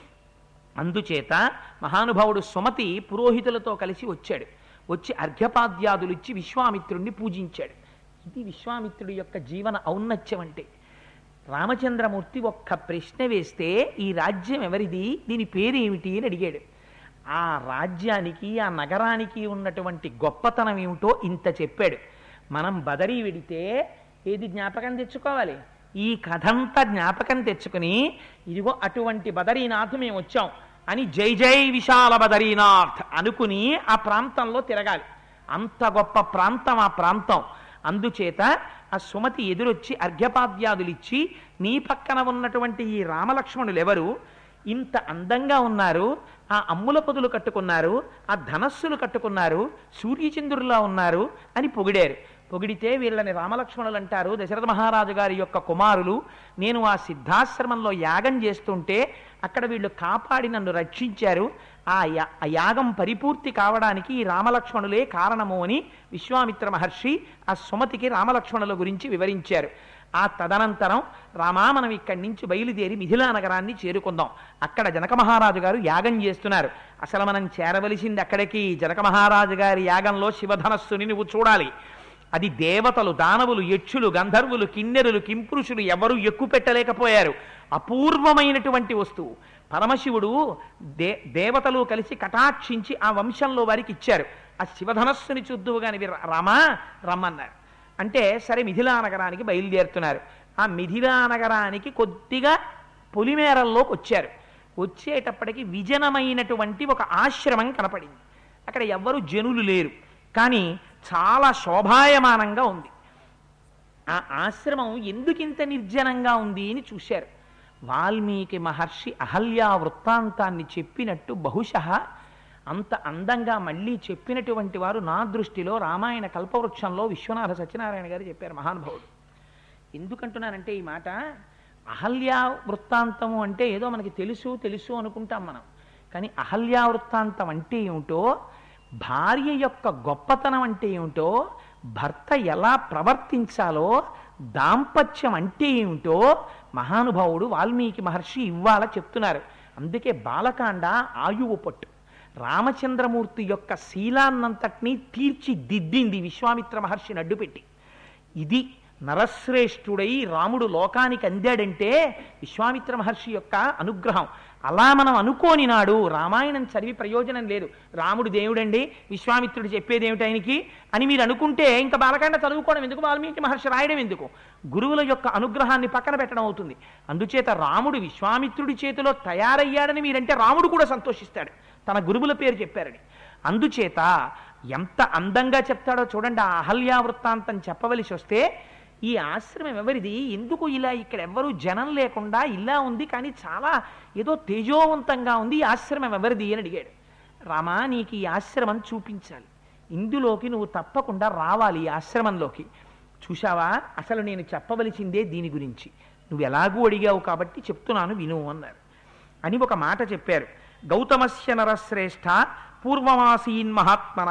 అందుచేత మహానుభావుడు సుమతి పురోహితులతో కలిసి వచ్చాడు వచ్చి అర్ఘ్యపాద్యాదులు ఇచ్చి విశ్వామిత్రుణ్ణి పూజించాడు ఇది విశ్వామిత్రుడి యొక్క జీవన ఔన్నత్యం అంటే రామచంద్రమూర్తి ఒక్క ప్రశ్న వేస్తే ఈ రాజ్యం ఎవరిది దీని పేరేమిటి అని అడిగాడు ఆ రాజ్యానికి ఆ నగరానికి ఉన్నటువంటి గొప్పతనం ఏమిటో ఇంత చెప్పాడు మనం బదరీ వెడితే ఏది జ్ఞాపకం తెచ్చుకోవాలి ఈ కథంతా జ్ఞాపకం తెచ్చుకుని ఇదిగో అటువంటి బదరీనాథ్ మేము వచ్చాం అని జై జై విశాల బదరీనాథ్ అనుకుని ఆ ప్రాంతంలో తిరగాలి అంత గొప్ప ప్రాంతం ఆ ప్రాంతం అందుచేత ఆ సుమతి ఎదురొచ్చి అర్ఘ్యపాద్యాదులిచ్చి నీ పక్కన ఉన్నటువంటి ఈ రామలక్ష్మణులు ఎవరు ఇంత అందంగా ఉన్నారు ఆ అమ్ముల పొదులు కట్టుకున్నారు ఆ ధనస్సులు కట్టుకున్నారు సూర్యచంద్రులా ఉన్నారు అని పొగిడారు పొగిడితే వీళ్ళని రామలక్ష్మణులు అంటారు దశరథ మహారాజు గారి యొక్క కుమారులు నేను ఆ సిద్ధాశ్రమంలో యాగం చేస్తుంటే అక్కడ వీళ్ళు కాపాడి నన్ను రక్షించారు ఆ యా ఆ యాగం పరిపూర్తి కావడానికి ఈ రామలక్ష్మణులే కారణము అని విశ్వామిత్ర మహర్షి ఆ సుమతికి రామలక్ష్మణుల గురించి వివరించారు ఆ తదనంతరం రామా మనం ఇక్కడి నుంచి బయలుదేరి మిథిలా నగరాన్ని చేరుకుందాం అక్కడ జనక మహారాజు గారు యాగం చేస్తున్నారు అసలు మనం చేరవలసింది అక్కడికి జనక మహారాజు గారి యాగంలో శివధనస్సుని నువ్వు చూడాలి అది దేవతలు దానవులు యక్షులు గంధర్వులు కిన్నెరులు కింపురుషులు ఎవరు ఎక్కువ పెట్టలేకపోయారు అపూర్వమైనటువంటి వస్తువు పరమశివుడు దే దేవతలు కలిసి కటాక్షించి ఆ వంశంలో వారికి ఇచ్చారు ఆ శివధనస్సుని చూద్దువు గాని వీరు రామా రమ్మన్నారు అంటే సరే మిథిలా నగరానికి బయలుదేరుతున్నారు ఆ మిథిలా నగరానికి కొద్దిగా పొలిమేరల్లోకి వచ్చారు వచ్చేటప్పటికి విజనమైనటువంటి ఒక ఆశ్రమం కనపడింది అక్కడ ఎవ్వరు జనులు లేరు కానీ చాలా శోభాయమానంగా ఉంది ఆ ఆశ్రమం ఎందుకింత నిర్జనంగా ఉంది అని చూశారు వాల్మీకి మహర్షి అహల్యా వృత్తాంతాన్ని చెప్పినట్టు బహుశः అంత అందంగా మళ్ళీ చెప్పినటువంటి వారు నా దృష్టిలో రామాయణ కల్పవృక్షంలో విశ్వనాథ సత్యనారాయణ గారు చెప్పారు మహానుభావుడు ఎందుకంటున్నానంటే ఈ మాట అహల్యా వృత్తాంతము అంటే ఏదో మనకి తెలుసు తెలుసు అనుకుంటాం మనం కానీ అహల్యా వృత్తాంతం అంటే ఏమిటో భార్య యొక్క గొప్పతనం అంటే ఏమిటో భర్త ఎలా ప్రవర్తించాలో దాంపత్యం అంటే ఏమిటో మహానుభావుడు వాల్మీకి మహర్షి ఇవాళ చెప్తున్నారు అందుకే బాలకాండ ఆయువు పట్టు రామచంద్రమూర్తి యొక్క శీలాన్నంతటినీ తీర్చిదిద్దింది విశ్వామిత్ర మహర్షిని అడ్డుపెట్టి ఇది నరశ్రేష్ఠుడై రాముడు లోకానికి అందాడంటే విశ్వామిత్ర మహర్షి యొక్క అనుగ్రహం అలా మనం అనుకోని నాడు రామాయణం చదివి ప్రయోజనం లేదు రాముడు దేవుడండి విశ్వామిత్రుడు చెప్పేది ఏమిటి ఆయనకి అని మీరు అనుకుంటే ఇంకా బాలకాండ చదువుకోవడం ఎందుకు వాల్మీకి మహర్షి రాయడం ఎందుకు గురువుల యొక్క అనుగ్రహాన్ని పక్కన పెట్టడం అవుతుంది అందుచేత రాముడు విశ్వామిత్రుడి చేతిలో తయారయ్యాడని మీరంటే రాముడు కూడా సంతోషిస్తాడు తన గురువుల పేరు చెప్పారని అందుచేత ఎంత అందంగా చెప్తాడో చూడండి ఆ అహల్యా వృత్తాంతం చెప్పవలసి వస్తే ఈ ఆశ్రమం ఎవరిది ఎందుకు ఇలా ఇక్కడ ఎవ్వరూ జనం లేకుండా ఇలా ఉంది కానీ చాలా ఏదో తేజోవంతంగా ఉంది ఈ ఆశ్రమం ఎవరిది అని అడిగాడు రామా నీకు ఈ ఆశ్రమం చూపించాలి ఇందులోకి నువ్వు తప్పకుండా రావాలి ఈ ఆశ్రమంలోకి చూశావా అసలు నేను చెప్పవలసిందే దీని గురించి నువ్వు ఎలాగూ అడిగావు కాబట్టి చెప్తున్నాను విను అన్నారు అని ఒక మాట చెప్పారు గౌతమస్య నరశ్రేష్ఠ పూర్వమాసీన్ మహాత్మన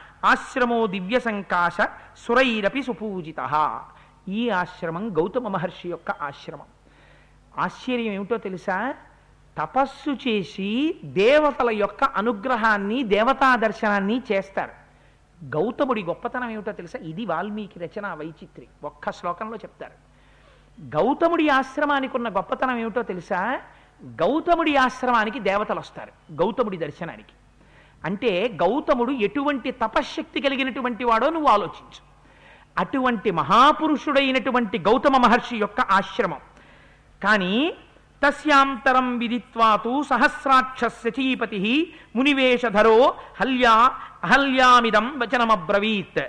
ఆశ్రమో దివ్య సంకాశ సురైరపి సుపూజిత ఈ ఆశ్రమం గౌతమ మహర్షి యొక్క ఆశ్రమం ఆశ్చర్యం ఏమిటో తెలుసా తపస్సు చేసి దేవతల యొక్క అనుగ్రహాన్ని దేవతా దర్శనాన్ని చేస్తారు గౌతముడి గొప్పతనం ఏమిటో తెలుసా ఇది వాల్మీకి రచన వైచిత్రి ఒక్క శ్లోకంలో చెప్తారు గౌతముడి ఆశ్రమానికి ఉన్న గొప్పతనం ఏమిటో తెలుసా గౌతముడి ఆశ్రమానికి దేవతలు వస్తారు గౌతముడి దర్శనానికి అంటే గౌతముడు ఎటువంటి తపశ్శక్తి కలిగినటువంటి వాడో నువ్వు ఆలోచించు అటువంటి మహాపురుషుడైనటువంటి గౌతమ మహర్షి యొక్క ఆశ్రమం కానీ తస్యాంతరం విదిత్వాతు సహస్రాక్ష శచీపతి మునివేషధరో హల్యా అహల్యామిదం వచనమబ్రవీత్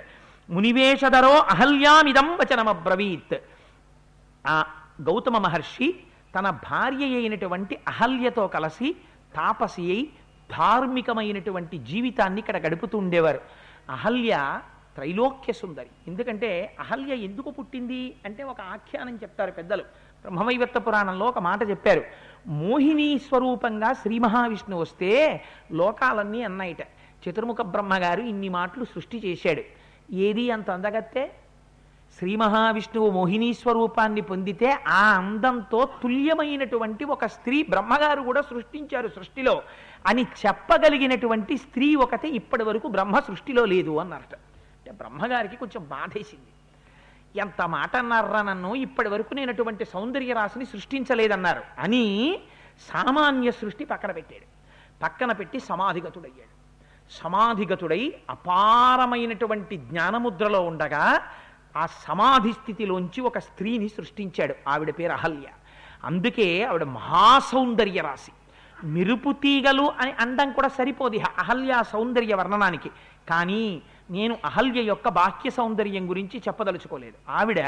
మునివేషధరో అహల్యామిదం వచనమబ్రవీత్ ఆ గౌతమ మహర్షి తన భార్య అయినటువంటి అహల్యతో కలిసి తాపసి అయి ధార్మికమైనటువంటి జీవితాన్ని ఇక్కడ గడుపుతూ ఉండేవారు అహల్య త్రైలోక్య సుందరి ఎందుకంటే అహల్య ఎందుకు పుట్టింది అంటే ఒక ఆఖ్యానం చెప్తారు పెద్దలు బ్రహ్మవైవర్త పురాణంలో ఒక మాట చెప్పారు మోహిని స్వరూపంగా శ్రీ మహావిష్ణువు వస్తే లోకాలన్నీ అన్నాయిట చతుర్ముఖ బ్రహ్మగారు ఇన్ని మాటలు సృష్టి చేశాడు ఏది అంత అందగత్తే శ్రీ మహావిష్ణువు మోహిని స్వరూపాన్ని పొందితే ఆ అందంతో తుల్యమైనటువంటి ఒక స్త్రీ బ్రహ్మగారు కూడా సృష్టించారు సృష్టిలో అని చెప్పగలిగినటువంటి స్త్రీ ఒకటి ఇప్పటి వరకు బ్రహ్మ సృష్టిలో లేదు అన్నారట అంటే బ్రహ్మగారికి కొంచెం బాధేసింది ఎంత మాట అన్నారా నన్ను ఇప్పటి వరకు నేను అటువంటి సౌందర్య రాశిని సృష్టించలేదన్నారు అని సామాన్య సృష్టి పక్కన పెట్టాడు పక్కన పెట్టి సమాధిగతుడయ్యాడు సమాధిగతుడై అపారమైనటువంటి జ్ఞానముద్రలో ఉండగా ఆ సమాధి స్థితిలోంచి ఒక స్త్రీని సృష్టించాడు ఆవిడ పేరు అహల్య అందుకే ఆవిడ మహాసౌందర్య రాశి మిరుపు తీగలు అని అండం కూడా సరిపోది అహల్య సౌందర్య వర్ణనానికి కానీ నేను అహల్య యొక్క బాహ్య సౌందర్యం గురించి చెప్పదలుచుకోలేదు ఆవిడ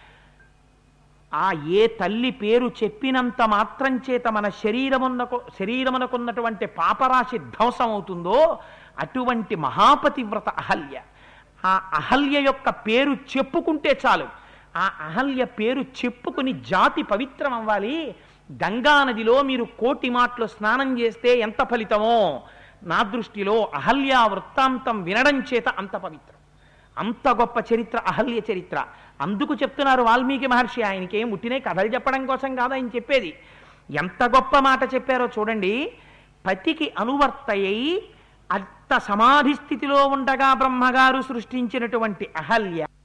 ఆ ఏ తల్లి పేరు చెప్పినంత మాత్రం చేత మన శరీరమునకు శరీరమునకున్నటువంటి పాపరాశి ధ్వంసం అవుతుందో అటువంటి మహాపతివ్రత అహల్య ఆ అహల్య యొక్క పేరు చెప్పుకుంటే చాలు ఆ అహల్య పేరు చెప్పుకుని జాతి పవిత్రం అవ్వాలి గంగా నదిలో మీరు కోటి మాటలు స్నానం చేస్తే ఎంత ఫలితమో నా దృష్టిలో అహల్య వృత్తాంతం వినడం చేత అంత పవిత్రం అంత గొప్ప చరిత్ర అహల్య చరిత్ర అందుకు చెప్తున్నారు వాల్మీకి మహర్షి ఆయనకి ఏం ముట్టినే కథలు చెప్పడం కోసం కాదు ఆయన చెప్పేది ఎంత గొప్ప మాట చెప్పారో చూడండి పతికి అనువర్తయ్యి అంత సమాధి స్థితిలో ఉండగా బ్రహ్మగారు సృష్టించినటువంటి అహల్య